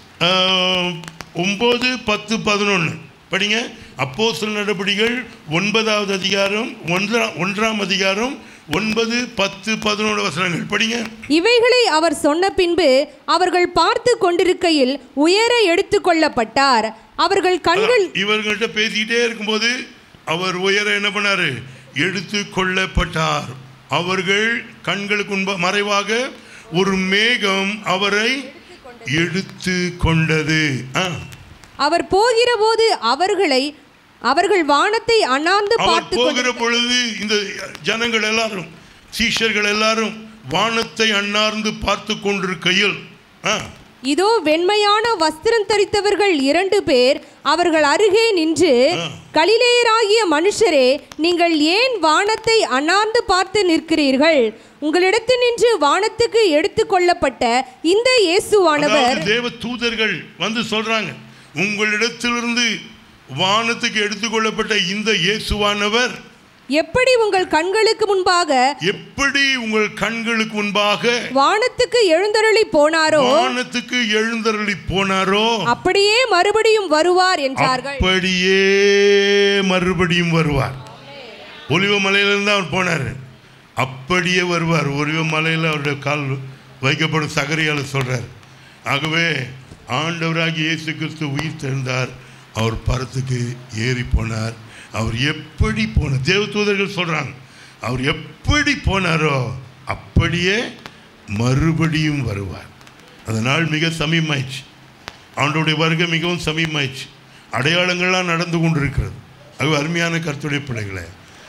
ஆஹ், ஒம்பது பத்து பதினொன்று படிங்க அப்போஸ்தலர் நடவடிக்கைகள் ஒன்பதாவது அதிகாரம் ஒன்றா ஒன்றாம் அதிகாரம் ஒன்பது பத்து பதினொன்று வசனங்கள் படிங்க இவைகளை அவர் சொன்ன பின்பு அவர்கள் பார்த்து கொண்டிருக்கையில் உயர எடுத்துக் கொள்ளப்பட்டார் அவர்கள் கண்கள் இவர்கள்ட்ட பேசிக்கிட்டே இருக்கும்போது அவர் உயர என்ன பண்ணாரு எடுத்து கொள்ளப்பட்டார் அவர்கள் கண்களுக்கு முன்ப மறைவாக ஒரு மேகம் அவரை எடுத்து கொண்டது ஆ. அவர் போகிற போது அவர்களை அவர்கள் வானத்தை அண்ணாந்து அவர் பார்த்து போகிற பொழுது இந்த ஜனங்கள் எல்லாரும் சீஷர்கள் எல்லாரும் வானத்தை அண்ணார்ந்து பார்த்து கொண்டிருக்கையில் ஆ, இதோ வெண்மையான வஸ்திரம் தரித்தவர்கள் இரண்டு பேர் அவர்கள் அருகே நின்று கலிலேயராகிய மனுஷரே நீங்கள் ஏன் வானத்தை அண்ணாந்து பார்த்து நிற்கிறீர்கள் உங்களிடத்தில் நின்று வானத்துக்கு எடுத்துக் கொள்ளப்பட்ட இந்த இயேசுவானவர் அதாவது தேவ தூதர்கள் வந்து சொல்றாங்க உங்களிடத்திலிருந்து வானத்துக்கு எடுத்துக்கொள்ளப்பட்ட இந்த இயேசுவானவர் எப்படி உங்கள் கண்களுக்கு முன்பாக எப்படி உங்கள் கண்களுக்கு முன்பாக வானத்துக்கு எழுந்தருளி போனாரோ வானத்துக்கு எழுந்தருளி போனாரோ அப்படியே மறுபடியும் வருவார் என்றார்கள் அப்படியே மறுபடியும் வருவார் ஒலிவ மலையிலிருந்து அவர் போனார் அப்படியே வருவார் ஒலிவ மலையில் அவருடைய கால் வைக்கப்படும் சகரியால் சொல்றார் ஆகவே ஆண்டவராகிய இயேசு கிறிஸ்து உயிர் தெழுந்தார் அவர் பரத்துக்கு ஏறி போனார் அவர் எப்படி போனார் தேவதூதர்கள் சொல்றாங்க அவர் எப்படி போனாரோ அப்படியே மறுபடியும் வருவார் அந்த நாள் மிக சமீபமாயிடுச்சு ஆண்டோடைய வருகை மிகவும் சமீபமாயிடுச்சு அடையாளங்கள்லாம் நடந்து கொண்டிருக்கிறது அது அருமையான கர்த்தருடைய பிள்ளைகளே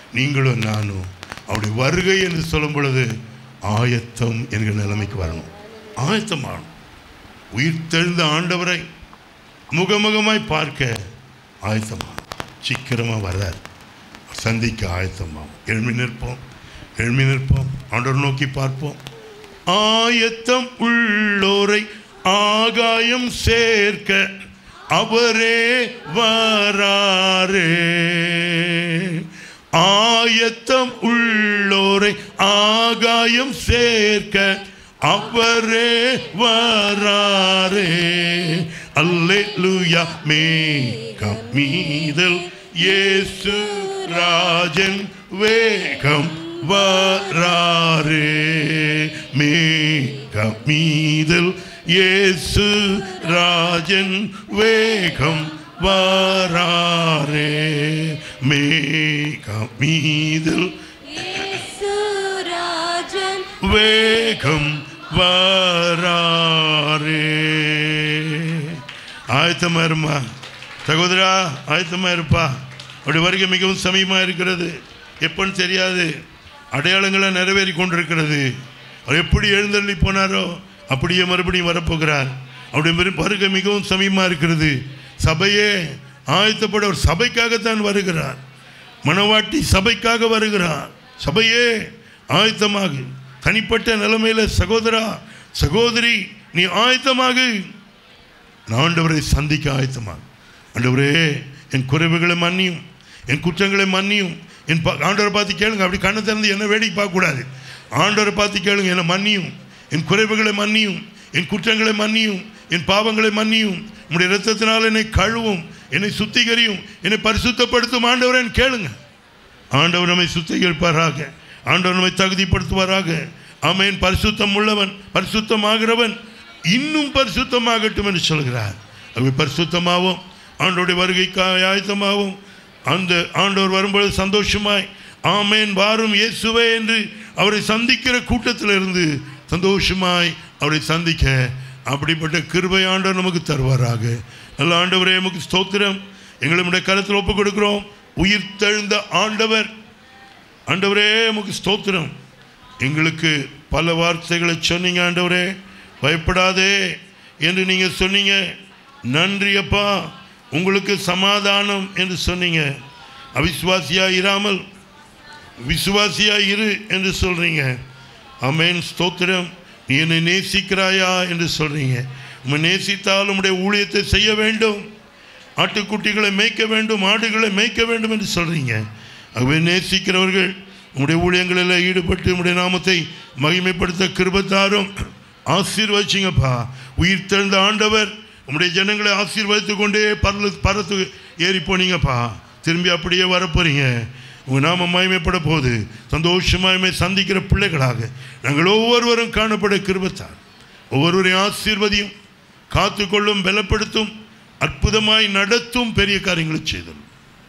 நீங்களும் நானும் அவருடைய வருகை என்று சொல்லும் பொழுது ஆயத்தம் என்கிற நிலைமைக்கு வரணும் ஆயத்தமாகணும் உயிர்த்தெழுந்த ஆண்டவரை முகமுகமாய் பார்க்க ஆயத்தமாக சீக்கிரமாக வர்றார் சந்திக்க ஆயத்தமாகும் எழுமி நிற்போம் எழுமி நிற்போம் ஆண்டவர் நோக்கி பார்ப்போம் ஆயத்தம் உள்ளோரை ஆகாயம் சேர்க்க அவரே வராரே ஆயத்தம் உள்ளோரை ஆகாயம் சேர்க்க அவரே வராரே அல்லேலூயா மேகம் மீதல் இயேசு ராஜன் வேகம் வராரே மேகம் மீதல் இயேசு ராஜன் வேகம் வராரே மேகம் மீதல் இயேசுராஜன் வேகம் வராரே ஆயத்தமா இருமா சகோதரா ஆயத்தமா இருப்பா அப்படி வருகை மிகவும் சமயமாக இருக்கிறது எப்போன்னு தெரியாது அடையாளங்களை நிறைவேறி கொண்டிருக்கிறது அவர் எப்படி எழுந்தள்ளி போனாரோ அப்படியே மறுபடியும் வரப்போகிறார் அவருடைய மறு- வருகை மிகவும் சமயமாக இருக்கிறது சபையே ஆயத்தப்பட ஒரு சபைக்காகத்தான் வருகிறார் மணவாட்டி சபைக்காக வருகிறார் சபையே ஆயத்தமாக தனிப்பட்ட நிலைமையில சகோதரா சகோதரி நீ ஆயத்தமாக நான் ஆண்டவரை சந்திக்க ஆயத்தமாக ஆண்டவரே என் குறைவுகளை மன்னியும் என் குற்றங்களை மன்னியும் என் பா- ஆண்டவரை பார்த்து கேளுங்க அப்படி கண்ணை திறந்து என்ன வேடிக்கை பார்க்கக்கூடாது ஆண்டவரை பார்த்து கேளுங்க என்னை மன்னியும் என் குறைவுகளை மன்னியும் என் குற்றங்களை மன்னியும் என் பாவங்களை மன்னியும் உம்முடைய இரத்தத்தினால் என்னை கழுவும் என்னை சுத்திகரியும் என்னை பரிசுத்தப்படுத்தும் ஆண்டவரே கேளுங்க ஆண்டவர் நம்மை சுத்திகரிப்பாராக ஆண்டவர் நம்மை தகுதிப்படுத்துவாராக ஆமென் பரிசுத்தம் உள்ளவன் பரிசுத்தமாகிறவன் இன்னும் பரிசுத்தமாகட்டும் என்று சொல்கிறார் அவை பரிசுத்தமாகவும் ஆண்டோடைய வருகைக்காக ஆயத்தமாகவும் அந்த ஆண்டவர் வரும்பொழுது சந்தோஷமாய் ஆமேன் வாரும் இயேசுவே என்று அவரை சந்திக்கிற கூட்டத்தில் இருந்து சந்தோஷமாய் அவரை சந்திக்க அப்படிப்பட்ட கிருபை ஆண்டவர் நமக்கு தருவாராக நல்ல ஆண்டவரே நமக்கு ஸ்தோத்திரம் எங்களை நம்முடைய கருத்தில் ஒப்புக் கொடுக்கிறோம் உயிர் தெழுந்த ஆண்டவர் ஆண்டவரே உமக்கு ஸ்தோத்திரம் எங்களுக்கு பல வார்த்தைகளை சொன்னீங்க ஆண்டவரே பயப்படாதே என்று நீங்கள் சொன்னீங்க நன்றி அப்பா உங்களுக்கு சமாதானம் என்று சொன்னீங்க அவிசுவாசியா இராமல் விசுவாசியா இரு என்று சொல்றீங்க அமேன் ஸ்தோத்திரம் நீ என்னை நேசிக்கிறாயா என்று சொல்றீங்க உம்மை நேசித்தால் உம்முடைய ஊழியத்தை செய்ய வேண்டும் ஆட்டுக்குட்டிகளை மேய்க்க வேண்டும் ஆடுகளை மேய்க்க வேண்டும் என்று சொல்றீங்க ஆகவே நேசிக்கிறவர்கள் உம்முடைய ஊழியங்களில் ஈடுபட்டு உம்முடைய நாமத்தை மகிமைப்படுத்த கிருபத்தாரும் ஆசீர்வதிச்சிங்கப்பா உயிர் தெழுந்த ஆண்டவர் உம்முடைய ஜனங்களை ஆசீர்வதித்து கொண்டே பரல பரத்து ஏறி போனீங்கப்பா திரும்பி அப்படியே வரப்போறீங்க உங்கள் நாம மகிமைப்பட போகுது சந்தோஷமாயுமே சந்திக்கிற பிள்ளைகளாக நாங்கள் ஒவ்வொருவரும் காணப்பட கிருபத்தார் ஒவ்வொருவரையும் ஆசீர்வதியும் காத்துக்கொள்ளும் பலப்படுத்தும் அற்புதமாய் நடத்தும் பெரிய காரியங்களை செய்தல்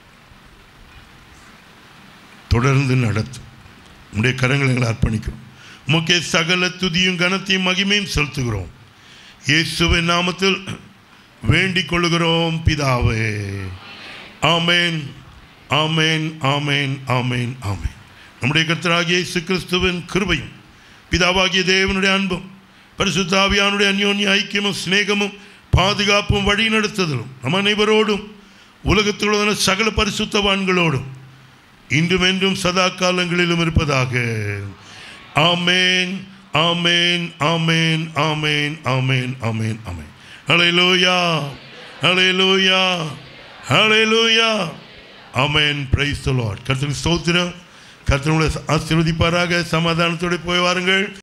தொடர்ந்து நடத்தும் உடைய கரங்களை எங்களை அர்ப்பணிக்கிறோம் உமக்கே சகல துதியும் கனத்தையும் மகிமையும் செலுத்துகிறோம் இயேசுவின் நாமத்தில் வேண்டிக் கொள்ளுகிறோம் பிதாவே ஆமேன் ஆமேன் ஆமேன் ஆமேன் ஆமேன் நம்முடைய கர்த்தராகிய இயேசு கிறிஸ்துவின் கிருபையும் பிதாவாகிய தேவனுடைய அன்பும் பரிசுத்தாவியானுடைய அந்யோன்ய ஐக்கியமும் சிநேகமும் பாதுகாப்பும் வழி நடத்துதலும் நம் அனைவரோடும் உலகத்தில் உள்ள சகல பரிசுத்தவான்களோடும் இன்றும் என்றும் சதா காலங்களிலும் இருப்பதாக ஆமேன் ஆமேன் ஆமேன் ஆமேன் ஆமேன் ஆமேன் ஆமேன் ஹalleluya ஹalleluya ஹalleluya ஆமேன் பிரைஸ் தி லார்ட் கர்த்தருக்கு ஸ்தோத்திரம் கர்த்தர் உங்களை ஆசீர்வதிப்பாராக சமாதானத்தோடு போய் வாருங்கள்